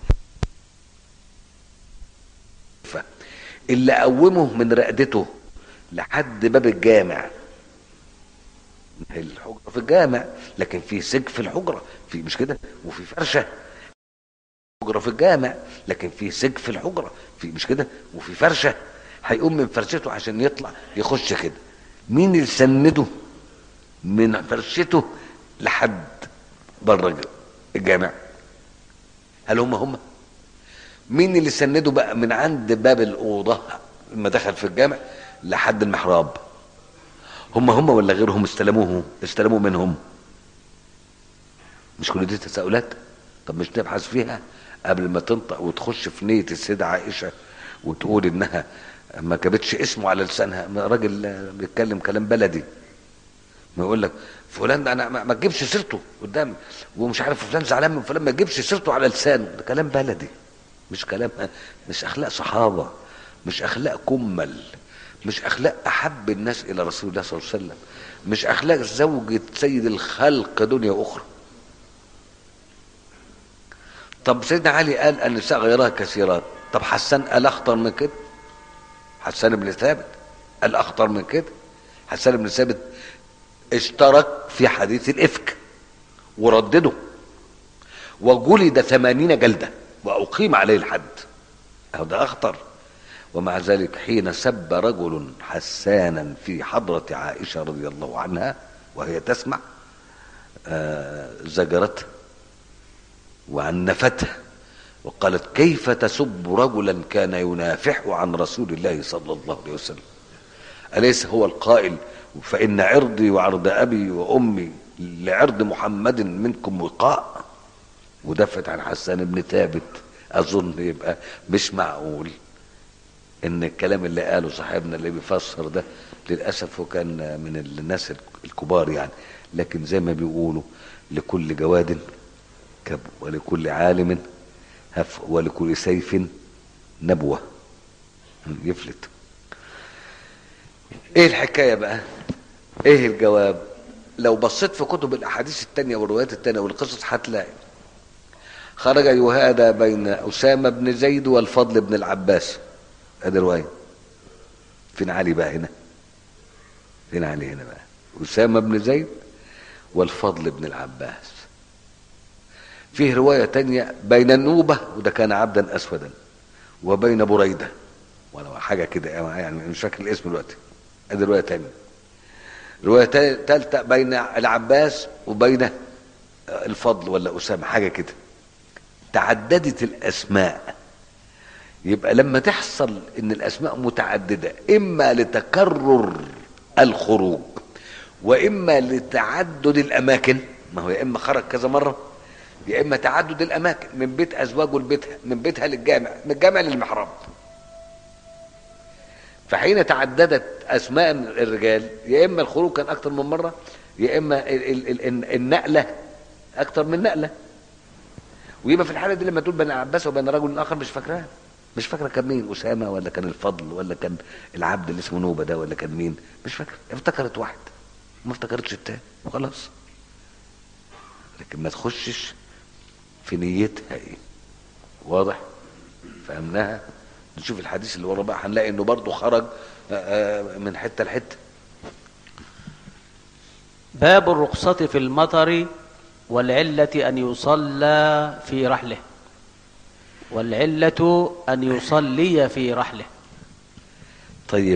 اللي قومه من رقدته لحد باب الجامع الحجره في الجامع لكن في سجف في الحجره في مش كده وفي فرشه حجره في الجامع لكن في سجف في الحجره في مش كده وفي فرشه هيقوم من فرشته عشان يطلع يخش كده مين اللي سنده من فرشته لحد بره الجامع هل هم هم مين اللي سنده بقى من عند باب الأوضة لما دخل في الجامع لحد المحراب هم هم ولا غيرهم استلموه استلموا منهم مش كل دي تساؤلات طب مش نبحث فيها قبل ما تنطق وتخش في نية السيدة عائشة وتقول انها ما كبتش اسمه على لسانها راجل بيتكلم كلام بلدي ما يقول لك فلان انا ما تجيبش سيرته قدام ومش عارف فلان زعلان من فلان ما تجيبش سيرته على لسانه ده كلام بلدي مش كلام مش اخلاق صحابه مش اخلاق كمل مش اخلاق احب الناس الى رسول الله صلى الله عليه وسلم مش اخلاق زوجة سيد الخلق دنيا اخرى طب سيدنا علي قال النساء غيرها كثيرات طب حسان قال اخطر من كده حسان بن ثابت قال اخطر من كده حسان بن ثابت اشترك في حديث الافك وردده وجلد ثمانين جلدة وأقيم عليه الحد هذا أخطر ومع ذلك حين سب رجل حسانا في حضرة عائشة رضي الله عنها وهي تسمع آه زجرته وعنفته وقالت كيف تسب رجلا كان ينافح عن رسول الله صلى الله عليه وسلم أليس هو القائل فإن عرضي وعرض أبي وأمي لعرض محمد منكم وقاء ودفت عن حسان بن ثابت أظن يبقى مش معقول إن الكلام اللي قاله صاحبنا اللي بيفسر ده للأسف هو كان من الناس الكبار يعني لكن زي ما بيقولوا لكل جواد كب ولكل عالم هف ولكل سيف نبوة يفلت ايه الحكاية بقى ايه الجواب لو بصيت في كتب الاحاديث التانية والروايات التانية والقصص هتلاقي خرج يهادى بين اسامة بن زيد والفضل بن العباس ادي رواية فين علي بقى هنا فين علي هنا بقى اسامة بن زيد والفضل بن العباس فيه رواية تانية بين النوبة وده كان عبدا اسودا وبين بريدة ولا حاجة كده يعني مش فاكر الاسم دلوقتي ادي رواية تانية رواية تالتة بين العباس وبين الفضل ولا أسامة حاجة كده تعددت الأسماء يبقى لما تحصل ان الأسماء متعددة إما لتكرر الخروج وإما لتعدد الأماكن ما هو يا إما خرج كذا مرة يا إما تعدد الأماكن من بيت أزواجه لبيتها من بيتها للجامع من الجامع للمحراب فحين تعددت اسماء الرجال يا اما الخروج كان اكتر من مره يا اما ال ال ال النقله اكتر من نقله ويبقى في الحاله دي لما تقول بين عباس وبين رجل اخر مش فاكراها مش فاكره كان مين اسامه ولا كان الفضل ولا كان العبد اللي اسمه نوبه ده ولا كان مين مش فاكره افتكرت واحد ما افتكرتش التاني وخلاص لكن ما تخشش في نيتها ايه واضح فهمناها نشوف الحديث اللي ورا بقى هنلاقي انه برضه خرج آه، آه، من حته لحته باب الرخصة في المطر والعلة أن يصلى في رحله والعلة أن يصلي في رحله طيب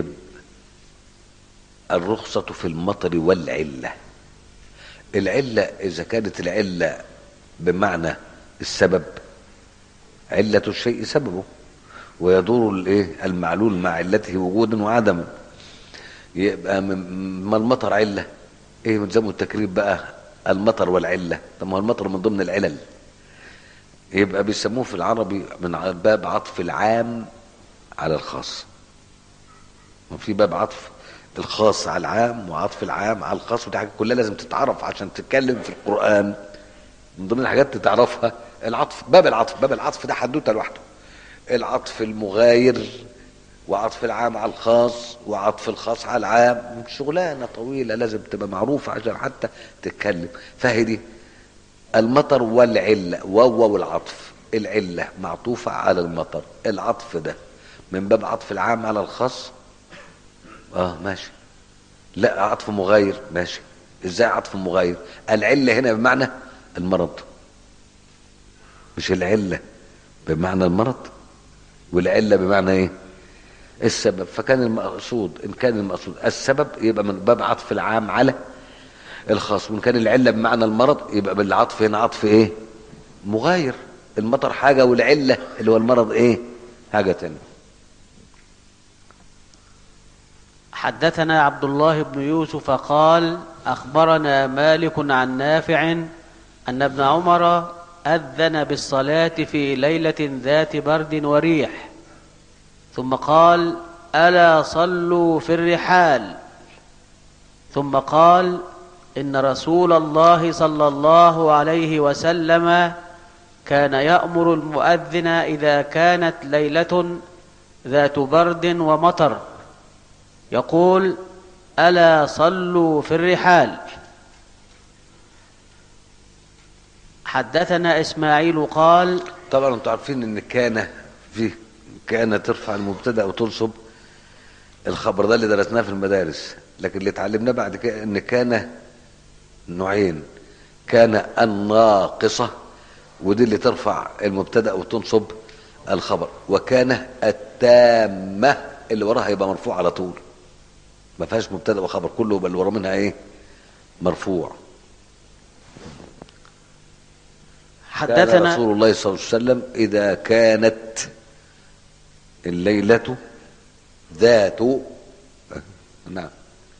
الرخصة في المطر والعلة العلة إذا كانت العلة بمعنى السبب علة الشيء سببه ويدور الايه المعلول مع علته وجودا وعدما يبقى من- ما المطر علة ايه ملزمه التكريم بقى المطر والعلة طب ما هو المطر من ضمن العلل يبقى بيسموه في العربي من باب عطف العام على الخاص وفي باب عطف الخاص على العام وعطف العام على الخاص ودي حاجات كلها لازم تتعرف عشان تتكلم في القرآن من ضمن الحاجات تتعرفها العطف باب العطف باب العطف ده حدوته لوحده العطف المغاير وعطف العام على الخاص وعطف الخاص على العام شغلانه طويله لازم تبقى معروفه عشان حتى تتكلم فهي دي المطر والعله وهو والعطف العله معطوفه على المطر العطف ده من باب عطف العام على الخاص اه ماشي لا عطف مغاير ماشي ازاي عطف مغاير العله هنا بمعنى المرض مش العله بمعنى المرض والعله بمعنى ايه السبب فكان المقصود ان كان المقصود السبب يبقى من باب عطف العام على الخاص وان كان العله بمعنى المرض يبقى بالعطف هنا عطف ايه مغاير المطر حاجه والعله اللي هو المرض ايه حاجه تانية حدثنا عبد الله بن يوسف قال أخبرنا مالك عن نافع أن ابن عمر أذن بالصلاة في ليلة ذات برد وريح ثم قال ألا صلوا في الرحال ثم قال إن رسول الله صلى الله عليه وسلم كان يأمر المؤذن إذا كانت ليلة ذات برد ومطر يقول ألا صلوا في الرحال حدثنا إسماعيل قال طبعا انتوا عارفين ان كان في كان ترفع المبتدا وتنصب الخبر ده اللي درسناه في المدارس لكن اللي اتعلمناه بعد كده ان كان نوعين كان الناقصه ودي اللي ترفع المبتدا وتنصب الخبر وكان التامه اللي وراها يبقى مرفوع على طول ما فيهاش مبتدا وخبر كله يبقى اللي وراه منها ايه مرفوع كان حدثنا رسول الله صلى الله عليه وسلم إذا كانت الليلة ذات نعم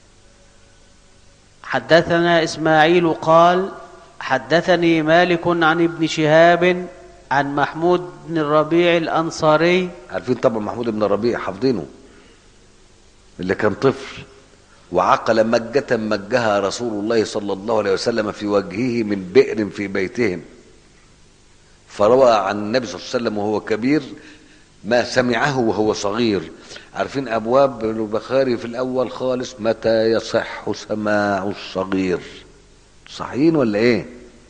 حدثنا إسماعيل قال حدثني مالك عن ابن شهاب عن محمود بن الربيع الأنصاري عارفين طبعا محمود بن الربيع حافظينه اللي كان طفل وعقل مجة مجها رسول الله صلى الله عليه وسلم في وجهه من بئر في بيتهم فروى عن النبي صلى الله عليه وسلم وهو كبير ما سمعه وهو صغير عارفين ابواب البخاري في الاول خالص متى يصح سماع الصغير صحيين ولا ايه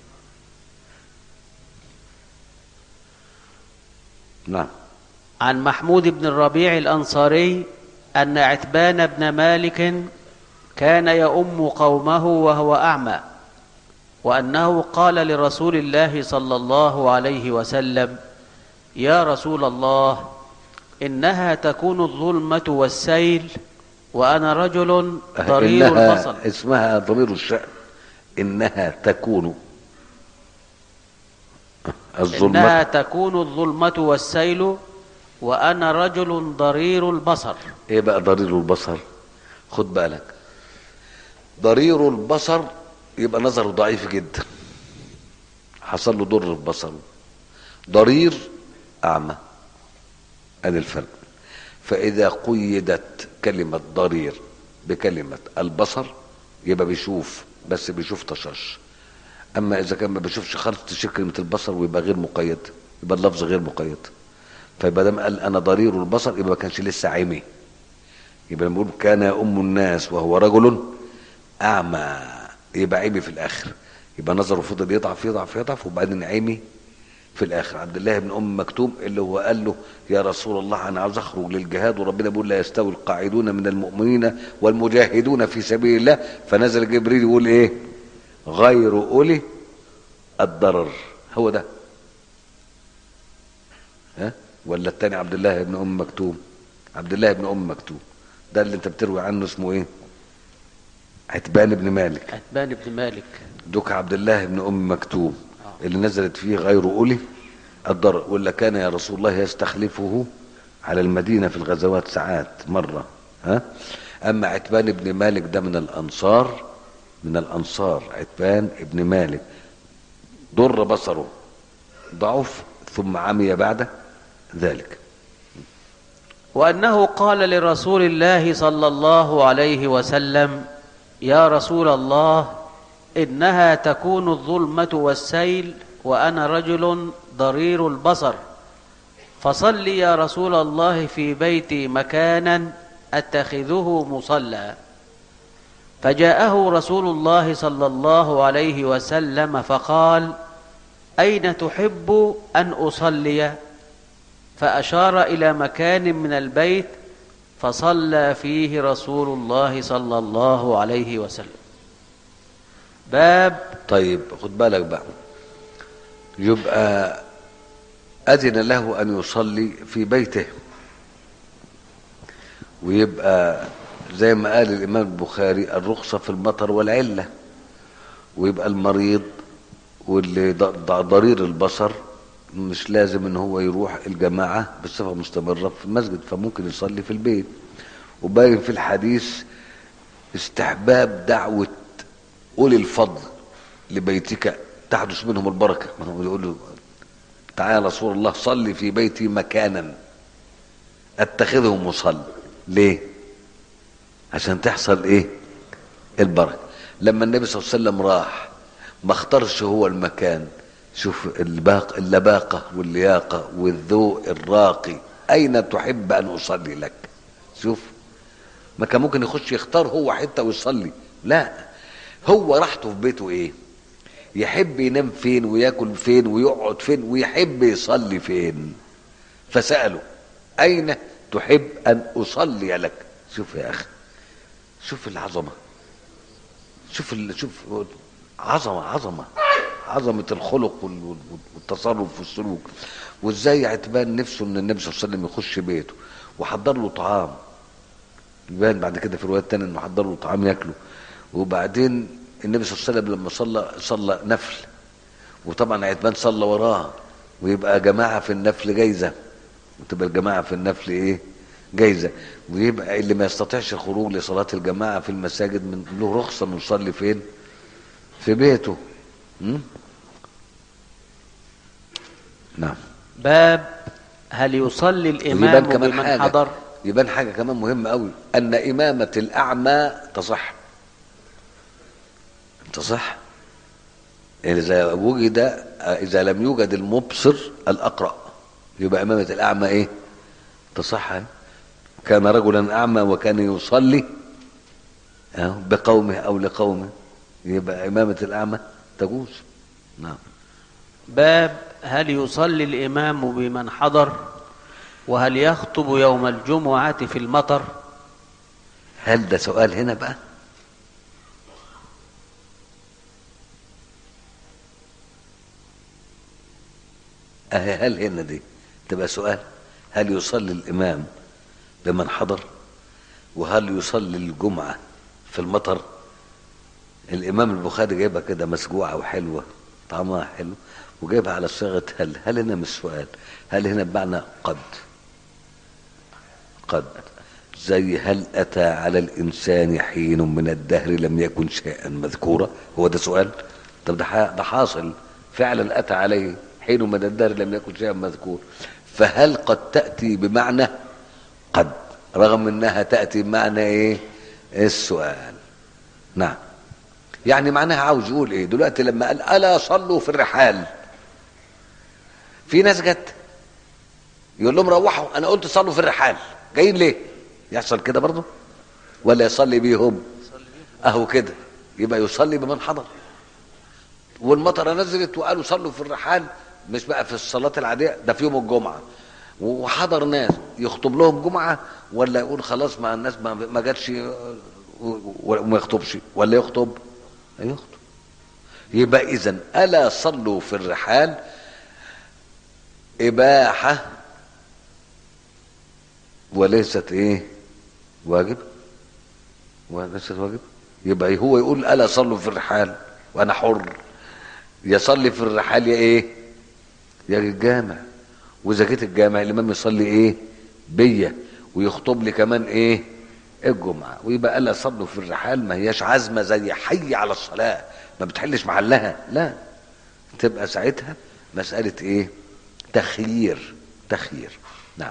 نعم عن محمود بن الربيع الأنصاري أن عتبان بن مالك كان يؤم قومه وهو أعمى وأنه قال لرسول الله صلى الله عليه وسلم يا رسول الله إنها تكون الظلمة والسيل وأنا رجل ضرير إنها البصر اسمها ضمير الشأن إنها تكون الظلمة إنها تكون الظلمة والسيل وأنا رجل ضرير البصر ايه بقى ضرير البصر خد بالك ضرير البصر يبقى نظره ضعيف جدا حصل له ضر في بصره ضرير اعمى ادي الفرق فاذا قيدت كلمه ضرير بكلمه البصر يبقى بيشوف بس بيشوف طشاش اما اذا كان ما بيشوفش خالص تشيل كلمه البصر ويبقى غير مقيد يبقى اللفظ غير مقيد فيبقى دام قال انا ضرير البصر يبقى ما كانش لسه عمي يبقى لما بيقول كان ام الناس وهو رجل اعمى يبقى عمي في الاخر يبقى نظره فضل يضعف يضعف يضعف وبعدين عمي في الاخر عبد الله بن ام مكتوم اللي هو قال له يا رسول الله انا عاوز اخرج للجهاد وربنا بيقول لا يستوي القاعدون من المؤمنين والمجاهدون في سبيل الله فنزل جبريل يقول ايه غير اولي الضرر هو ده ها ولا التاني عبد الله بن ام مكتوم عبد الله بن ام مكتوم ده اللي انت بتروي عنه اسمه ايه عتبان بن مالك عتبان بن مالك دوك عبد الله بن ام مكتوم اللي نزلت فيه غير اولي الضرر ولا كان يا رسول الله يستخلفه على المدينه في الغزوات ساعات مره ها اما عتبان بن مالك ده من الانصار من الانصار عتبان بن مالك ضر بصره ضعف ثم عمي بعد ذلك وأنه قال لرسول الله صلى الله عليه وسلم يا رسول الله إنها تكون الظلمة والسيل وأنا رجل ضرير البصر فصل يا رسول الله في بيتي مكانا أتخذه مصلى فجاءه رسول الله صلى الله عليه وسلم فقال أين تحب أن أصلي فأشار إلى مكان من البيت فصلى فيه رسول الله صلى الله عليه وسلم باب طيب خد بالك بقى يبقى أذن له أن يصلي في بيته ويبقى زي ما قال الإمام البخاري الرخصة في المطر والعلة ويبقى المريض واللي ضرير البصر مش لازم ان هو يروح الجماعة بصفة مستمرة في المسجد فممكن يصلي في البيت وباين في الحديث استحباب دعوة أولي الفضل لبيتك تحدث منهم البركة ما هو يقول له تعالى رسول الله صلي في بيتي مكانا اتخذه مصلى ليه عشان تحصل ايه البركة لما النبي صلى الله عليه وسلم راح ما اختارش هو المكان شوف الباق اللباقة واللياقة والذوق الراقي أين تحب أن أصلي لك شوف ما كان ممكن يخش يختار هو حتة ويصلي لا هو راحته في بيته ايه يحب ينام فين وياكل فين ويقعد فين ويحب يصلي فين فسأله أين تحب أن أصلي لك شوف يا أخي شوف العظمة شوف ال... شوف عظمة عظمة عظمة الخلق وال- والتصرف والسلوك وازاي عتبان نفسه ان النبي صلى الله عليه وسلم يخش بيته وحضر له طعام يبان بعد كده في روايات تانية انه حضر له طعام ياكله وبعدين النبي صلى الله عليه وسلم لما صلى صلى نفل وطبعا عتبان صلى وراه ويبقى جماعة في النفل جايزة وتبقى الجماعة في النفل ايه جايزة ويبقى اللي ما يستطيعش الخروج لصلاة الجماعة في المساجد من له رخصة انه يصلي فين في بيته م? نعم باب هل يصلي ويبان الإمام كمان بمن حاجة حضر يبان حاجة كمان مهمة قوي أن إمامة الأعمى تصح تصح إذا وجد إذا لم يوجد المبصر الأقرأ يبقى إمامة الأعمى إيه؟ تصح كان رجلا أعمى وكان يصلي أهو بقومه أو لقومه يبقى إمامة الأعمى تجوز نعم باب هل يصلي الإمام بمن حضر وهل يخطب يوم الجمعة في المطر هل ده سؤال هنا بقى أهي هل هنا دي تبقى سؤال هل يصلي الإمام بمن حضر وهل يصلي الجمعة في المطر الإمام البخاري جايبها كده مسجوعة وحلوة طعمها حلو وجايبها على صيغة هل هل هنا مش سؤال هل هنا بمعنى قد قد زي هل أتى على الإنسان حين من الدهر لم يكن شيئا مذكورا هو ده سؤال طب ده ح- ده حاصل فعلا أتى عليه حين من الدهر لم يكن شيئا مذكور فهل قد تأتي بمعنى قد رغم انها تأتي بمعنى ايه السؤال نعم يعني معناها عاوز يقول ايه دلوقتي لما قال الا صلوا في الرحال في ناس جت يقول لهم روحوا انا قلت صلوا في الرحال جايين ليه يحصل كده برضه ولا يصلي بيهم اهو كده يبقى يصلي بمن حضر والمطره نزلت وقالوا صلوا في الرحال مش بقى في الصلاه العاديه ده في يوم الجمعه وحضر ناس يخطب لهم جمعه ولا يقول خلاص ما الناس ما ما جاتش وما يخطبش ولا يخطب يخطب يبقى اذا الا صلوا في الرحال اباحه وليست ايه واجب وليست واجب يبقى هو يقول الا صلوا في الرحال وانا حر يصلي في الرحال يا ايه يا الجامع واذا جيت الجامع الامام يصلي ايه بيا ويخطب لي كمان ايه الجمعه ويبقى الا صلوا في الرحال ما هياش عزمه زي حي على الصلاه ما بتحلش محلها لا تبقى ساعتها مساله ايه تخيير تخيير نعم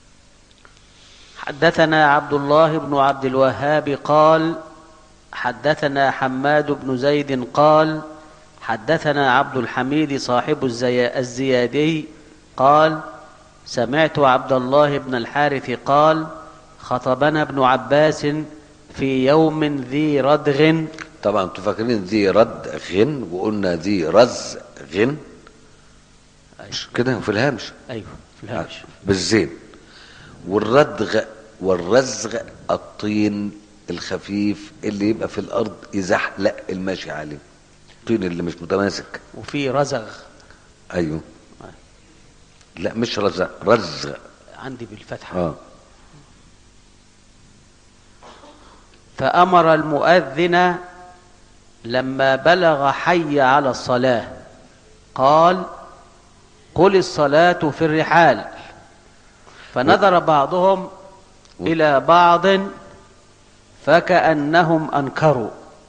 حدثنا عبد الله بن عبد الوهاب قال حدثنا حماد بن زيد قال حدثنا عبد الحميد صاحب الزي... الزيادي قال سمعت عبد الله بن الحارث قال خطبنا ابن عباس في يوم ذي ردغ طبعا انتوا فاكرين ذي رد غن وقلنا ذي رز غن مش كده في الهامش ايوه في الهامش بالزين والردغ والرزغ الطين الخفيف اللي يبقى في الارض يزحلق الماشي عليه الطين اللي مش متماسك وفي رزغ ايوه لا مش رزغ رزغ عندي بالفتحه اه فامر المؤذن لما بلغ حي على الصلاه قال قل الصلاه في الرحال فنظر بعضهم الى بعض فكانهم انكروا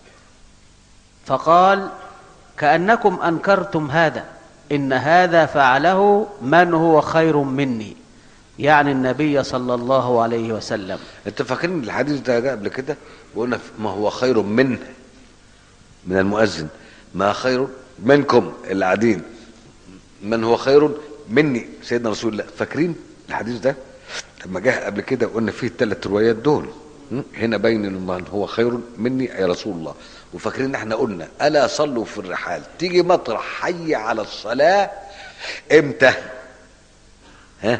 فقال كانكم انكرتم هذا ان هذا فعله من هو خير مني يعني النبي صلى الله عليه وسلم انت فاكرين الحديث ده جاء قبل كده وقلنا ما هو خير منه من المؤذن ما خير منكم اللي قاعدين من هو خير مني سيدنا رسول الله فاكرين الحديث ده لما جه قبل كده قلنا فيه الثلاث روايات دول م? هنا باين ان من هو خير مني يا رسول الله وفاكرين احنا قلنا الا صلوا في الرحال تيجي مطرح حي على الصلاه امتى ها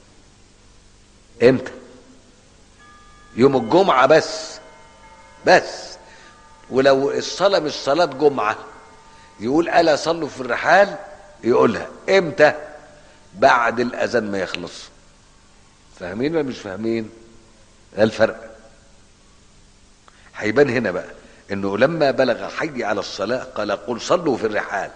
امتى يوم الجمعه بس بس ولو الصلاه مش صلاه جمعه يقول الا صلوا في الرحال يقولها امتى بعد الاذان ما يخلص فاهمين ولا مش فاهمين ده الفرق هيبان هنا بقى انه لما بلغ حي على الصلاه قال قل صلوا في الرحال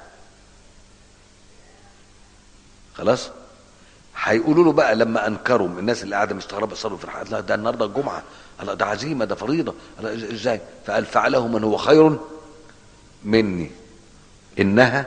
خلاص هيقولوا له بقى لما انكروا الناس اللي قاعده مستغربه صلوا في الرحال لا ده النهارده الجمعه لا ده عزيمه ده فريضه لا ازاي فقال فعله من هو خير مني انها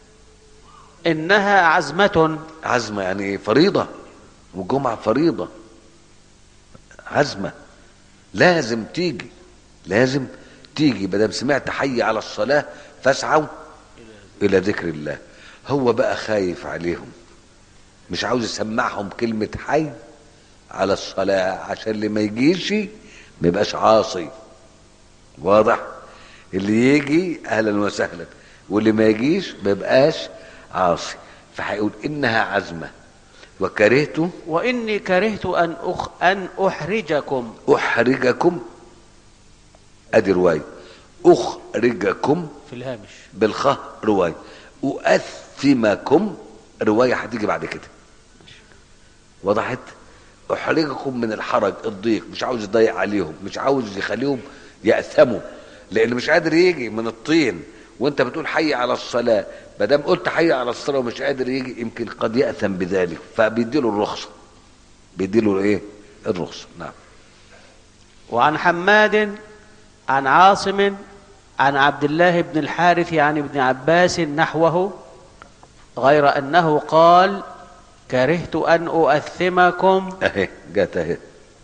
انها عزمه عزمه يعني ايه فريضه والجمعه فريضه عزمه لازم تيجي لازم تيجي بدل سمعت حي على الصلاه فاسعوا الى ذكر الله هو بقى خايف عليهم مش عاوز يسمعهم كلمه حي على الصلاه عشان اللي ما يجيش ما يبقاش عاصي واضح اللي يجي اهلا وسهلا واللي ما يجيش ما يبقاش عاصي فهيقول انها عزمه وكرهت واني كرهت ان أخ ان احرجكم احرجكم ادي روايه اخرجكم في الهامش بالخاء روايه اؤثمكم روايه هتيجي بعد كده وضحت احرجكم من الحرج الضيق مش عاوز يضيق عليهم مش عاوز يخليهم يأثموا لان مش قادر يجي من الطين وانت بتقول حي على الصلاه ما دام قلت حي على الصلاه ومش قادر يجي يمكن قد يأثم بذلك فبيديله الرخصه بيديله ايه الرخصه نعم وعن حماد عن عاصم عن عبد الله بن الحارث عن ابن عباس نحوه غير انه قال كرهت ان اؤثمكم اهي جت اهي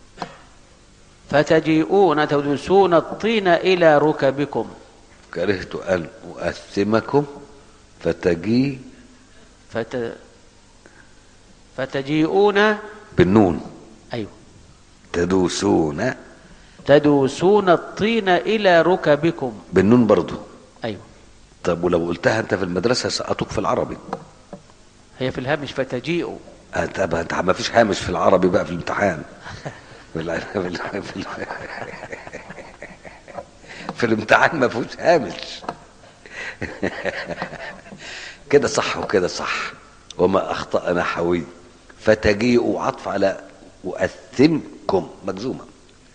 فتجيئون تدسون الطين الى ركبكم كرهت ان اؤثمكم فتجي فت... فتجيئون بالنون أيوه تدوسون تدوسون الطين إلى ركبكم بالنون برضو أيوه طب ولو قلتها انت في المدرسه سقطوك في العربي هي في الهامش فتجيئوا انت انت ما فيش هامش في العربي بقى في الامتحان في, ال... في, ال... في, ال... في الامتحان ما فيهوش هامش كده صح وكده صح وما اخطا نحوي فتجيئوا عطف على اؤثمكم مجزومه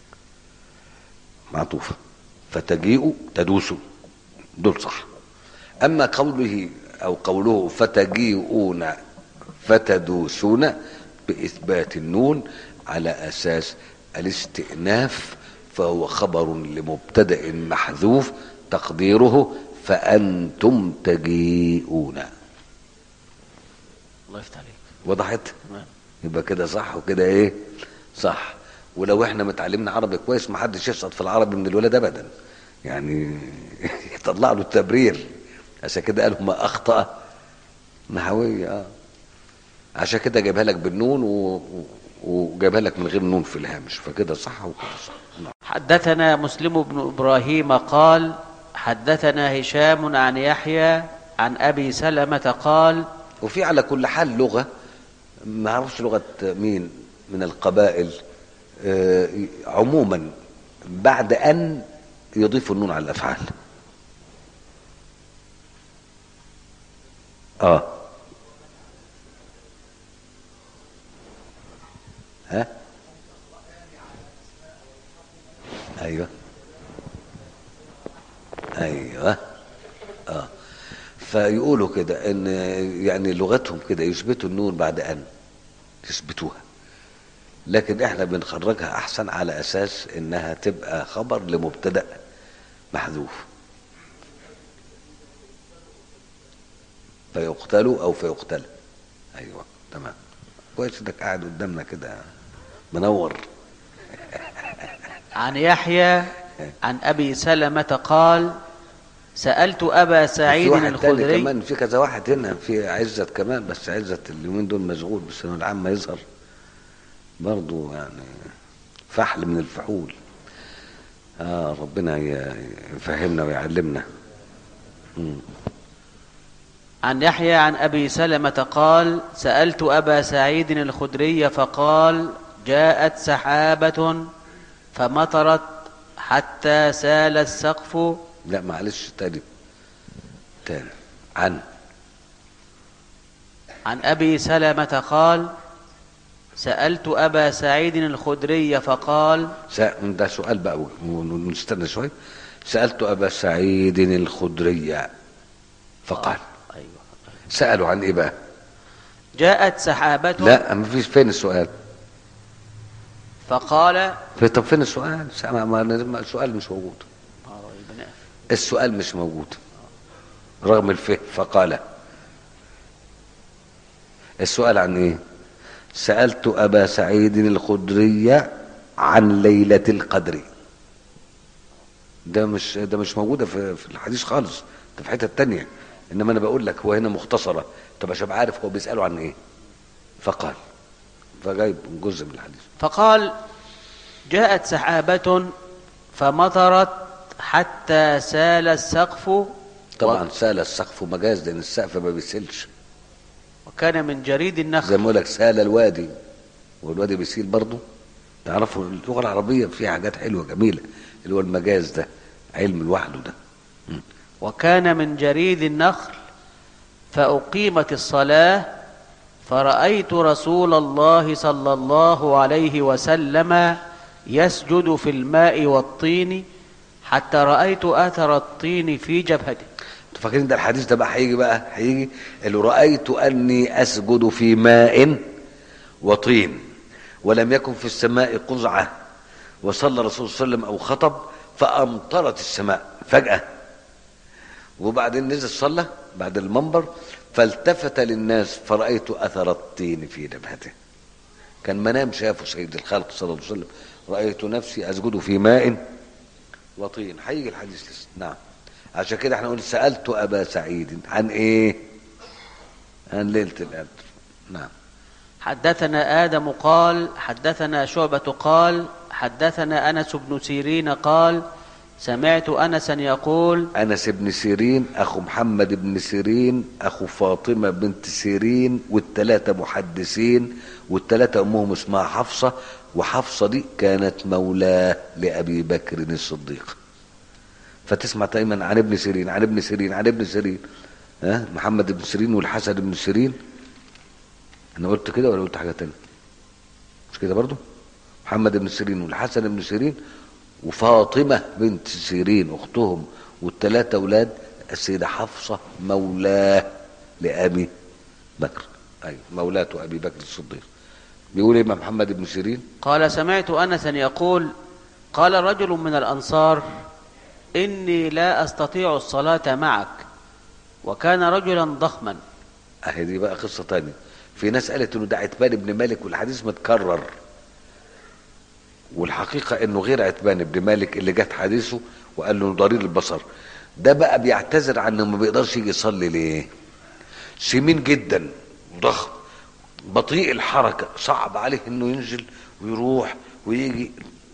معطوفه فتجيئوا تدوسوا دول صح اما قوله او قوله فتجيئون فتدوسون باثبات النون على اساس الاستئناف فهو خبر لمبتدا محذوف تقديره فانتم تجيئون الله يفتح عليك وضحت تمام. يبقى كده صح وكده ايه صح ولو احنا متعلمنا عربي كويس ما حدش يسقط في العربي من الولاد ابدا يعني يطلع له التبرير عشان كده قالوا ما اخطا نحوي اه عشان كده جايبها لك بالنون و... و- وجايبها لك من غير نون في الهامش فكده صح وكده صح نعم. حدثنا مسلم بن إبراهيم قال حدثنا هشام عن يحيى عن أبي سلمة قال وفي على كل حال لغه ما اعرفش لغه مين من القبائل آه، عموما بعد ان يضيف النون على الافعال اه ها ايوه ايوه اه فيقولوا كده ان يعني لغتهم كده يثبتوا النون بعد ان يثبتوها لكن احنا بنخرجها احسن على اساس انها تبقى خبر لمبتدا محذوف فيقتلوا او فيقتل ايوه تمام كويس انك قاعد قدامنا كده منور عن يحيى عن أبي سلمة قال سألت أبا في سعيد واحد تاني الخدري كمان في كذا واحد هنا في عزت كمان بس عزت اليومين دول مشغول بالثانويه العامه يظهر برضو يعني فحل من الفحول اه ربنا ي- يفهمنا ويعلمنا مم. عن يحيى عن أبي سلمة قال سألت أبا سعيد الخدري فقال جاءت سحابة فمطرت حتى سال السقف لا معلش تاني تاني عن عن أبي سلمة قال سألت أبا سعيد الخدري فقال سا... ده سؤال بقى ونستنى شوي سألت أبا سعيد الخدري فقال أيوة سألوا عن إيه بقى؟ جاءت سحابة لا ما فيش فين السؤال؟ فقال في طب فين السؤال؟ س- ما- ما- ما- السؤال مش موجود السؤال مش موجود رغم الفهم فقال السؤال عن ايه سألت أبا سعيد الخدري عن ليلة القدر ده مش ده مش موجودة في, في الحديث خالص ده في حتة تانية إنما أنا بقول لك هو هنا مختصرة طب عشان أبقى عارف هو بيسأله عن إيه فقال فجايب جزء من الحديث فقال جاءت سحابة فمطرت حتى سال السقف طبعا سال السقف مجاز لأن السقف ما بيسيلش وكان من جريد زي النخل ما اقول لك سال الوادي والوادي بيسيل برضه تعرفوا اللغه العربيه فيها حاجات حلوه جميله اللي هو المجاز ده علم لوحده ده م. وكان من جريد النخل فأقيمت الصلاة فرأيت رسول الله صلى الله عليه وسلم يسجد في الماء والطين حتى رأيت أثر الطين في جبهته انتوا فاكرين ده الحديث ده بقى هيجي بقى هيجي اللي رايت اني اسجد في ماء وطين ولم يكن في السماء قزعه وصلى الرسول صلى الله عليه وسلم او خطب فامطرت السماء فجاه وبعدين نزل صلى بعد المنبر فالتفت للناس فرأيت أثر الطين في جبهته كان منام شافه سيد الخلق صلى الله عليه وسلم رأيت نفسي أسجد في ماء وطين هيجي الحديث لسه نعم عشان كده احنا قلنا سألت أبا سعيد عن إيه عن ليلة القدر نعم حدثنا آدم قال حدثنا شعبة قال حدثنا أنس بن سيرين قال سمعت أنسا يقول انس بن سيرين اخو محمد بن سيرين اخو فاطمه بنت سيرين والثلاثه محدثين والثلاثه امهم اسمها حفصه وحفصه دي كانت مولاه لابي بكر الصديق فتسمع دايما عن ابن سيرين عن ابن سيرين عن ابن سيرين ها محمد بن سيرين والحسن بن سيرين انا قلت كده ولا قلت حاجه تانية مش كده برضو محمد بن سيرين والحسن بن سيرين وفاطمة بنت سيرين أختهم والثلاثة أولاد السيدة حفصة مولاه لأبي بكر أي مولاة أبي بكر الصديق بيقول إيه إمام محمد بن سيرين قال سمعت أنسا يقول قال رجل من الأنصار إني لا أستطيع الصلاة معك وكان رجلا ضخما أهي دي بقى قصة تانية في ناس قالت إنه ده عتبان بن مالك والحديث متكرر والحقيقة إنه غير عتبان بن مالك اللي جت حديثه وقال له ضرير البصر ده بقى بيعتذر عن إنه ما بيقدرش يجي يصلي ليه؟ سمين جدا ضخم بطيء الحركة صعب عليه إنه ينزل ويروح ويجي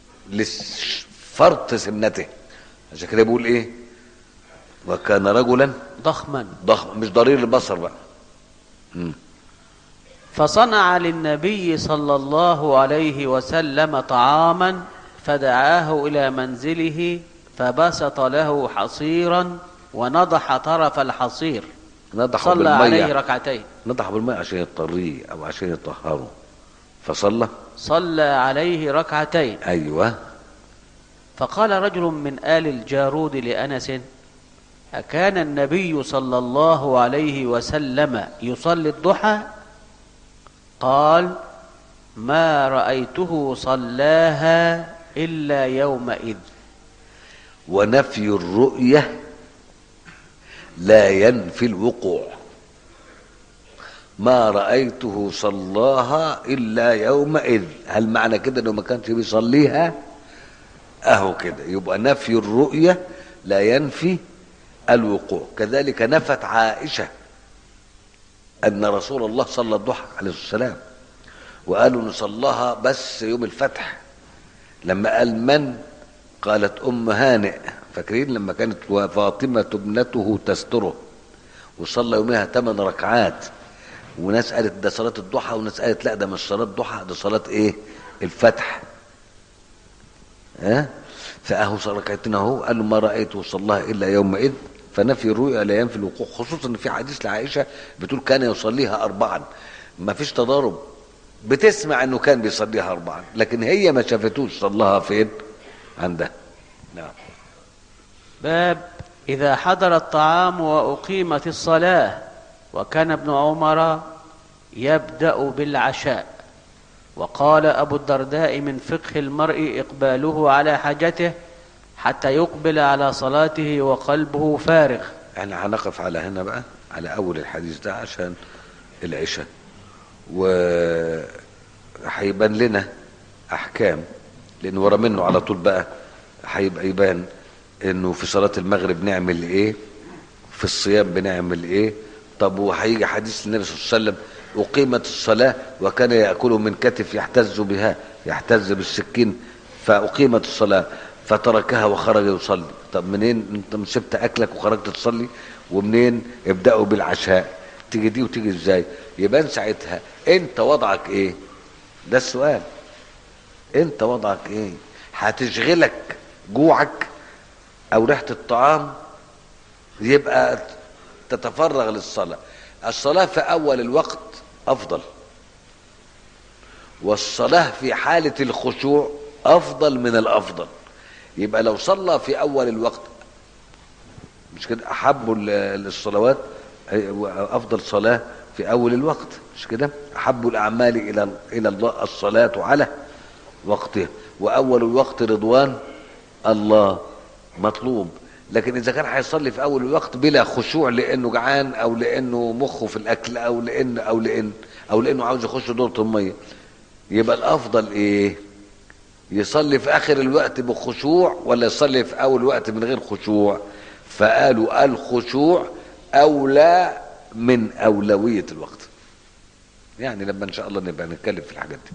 لفرط سمنته عشان كده بيقول إيه؟ وكان رجلا ضخما ضخم مش ضرير البصر بقى مم. فصنع للنبي صلى الله عليه وسلم طعاما فدعاه إلى منزله فبسط له حصيرا ونضح طرف الحصير نضحوا صلى عليه بالمية ركعتين نضحوا بالماء عشان يطريه او عشان يطهره فصلى صلى عليه ركعتين ايوه فقال رجل من آل الجارود لأنس أكان النبي صلى الله عليه وسلم يصلي الضحى قال ما رأيته صلاها إلا يومئذ ونفي الرؤية لا ينفي الوقوع ما رأيته صلاها إلا يومئذ هل معنى كده أنه ما كانش بيصليها أهو كده يبقى نفي الرؤية لا ينفي الوقوع كذلك نفت عائشة أن رسول الله صلى الضحى عليه السلام وقالوا نصلها بس يوم الفتح لما قال من قالت أم هانئ فاكرين لما كانت فاطمة ابنته تستره وصلى يومها ثمان ركعات وناس قالت ده صلاة الضحى وناس قالت لا ده مش صلاة ضحى ده صلاة ايه الفتح ها فاهو صلى ركعتين اهو قال له ما رايته صلاها الا يومئذ فنفي الرؤيا لا ينفي الوقوع خصوصا ان في حديث لعائشه بتقول كان يصليها اربعا ما فيش تضارب بتسمع انه كان بيصليها اربعا لكن هي ما شافتوش صلاها فين عندها نعم باب إذا حضر الطعام وأقيمت الصلاة وكان ابن عمر يبدأ بالعشاء وقال أبو الدرداء من فقه المرء إقباله على حاجته حتى يقبل على صلاته وقلبه فارغ احنا هنقف على هنا بقى على اول الحديث ده عشان العشاء و هيبان لنا احكام لان ورا منه على طول بقى هيبقى يبان انه في صلاة المغرب نعمل ايه في الصيام بنعمل ايه طب وهيجي حديث النبي صلى الله عليه وسلم أقيمت الصلاة وكان يأكل من كتف يحتز بها يحتز بالسكين فأقيمت الصلاة فتركها وخرج يصلي طب منين انت سبت اكلك وخرجت تصلي ومنين ابدأوا بالعشاء تيجي دي وتيجي ازاي يبان ساعتها انت وضعك ايه ده السؤال انت وضعك ايه هتشغلك جوعك او ريحة الطعام يبقى تتفرغ للصلاة الصلاة في اول الوقت افضل والصلاة في حالة الخشوع افضل من الافضل يبقى لو صلى في اول الوقت مش كده احب الصلوات افضل صلاه في اول الوقت مش كده احب الاعمال الى الى الله الصلاه على وقتها واول الوقت رضوان الله مطلوب لكن اذا كان هيصلي في اول الوقت بلا خشوع لانه جعان او لانه مخه في الاكل او لان او لان او لانه عاوز يخش دورة الميه يبقى الافضل ايه يصلي في اخر الوقت بخشوع ولا يصلي في اول وقت من غير خشوع فقالوا الخشوع اولى من اولويه الوقت يعني لما ان شاء الله نبقى نتكلم في الحاجات دي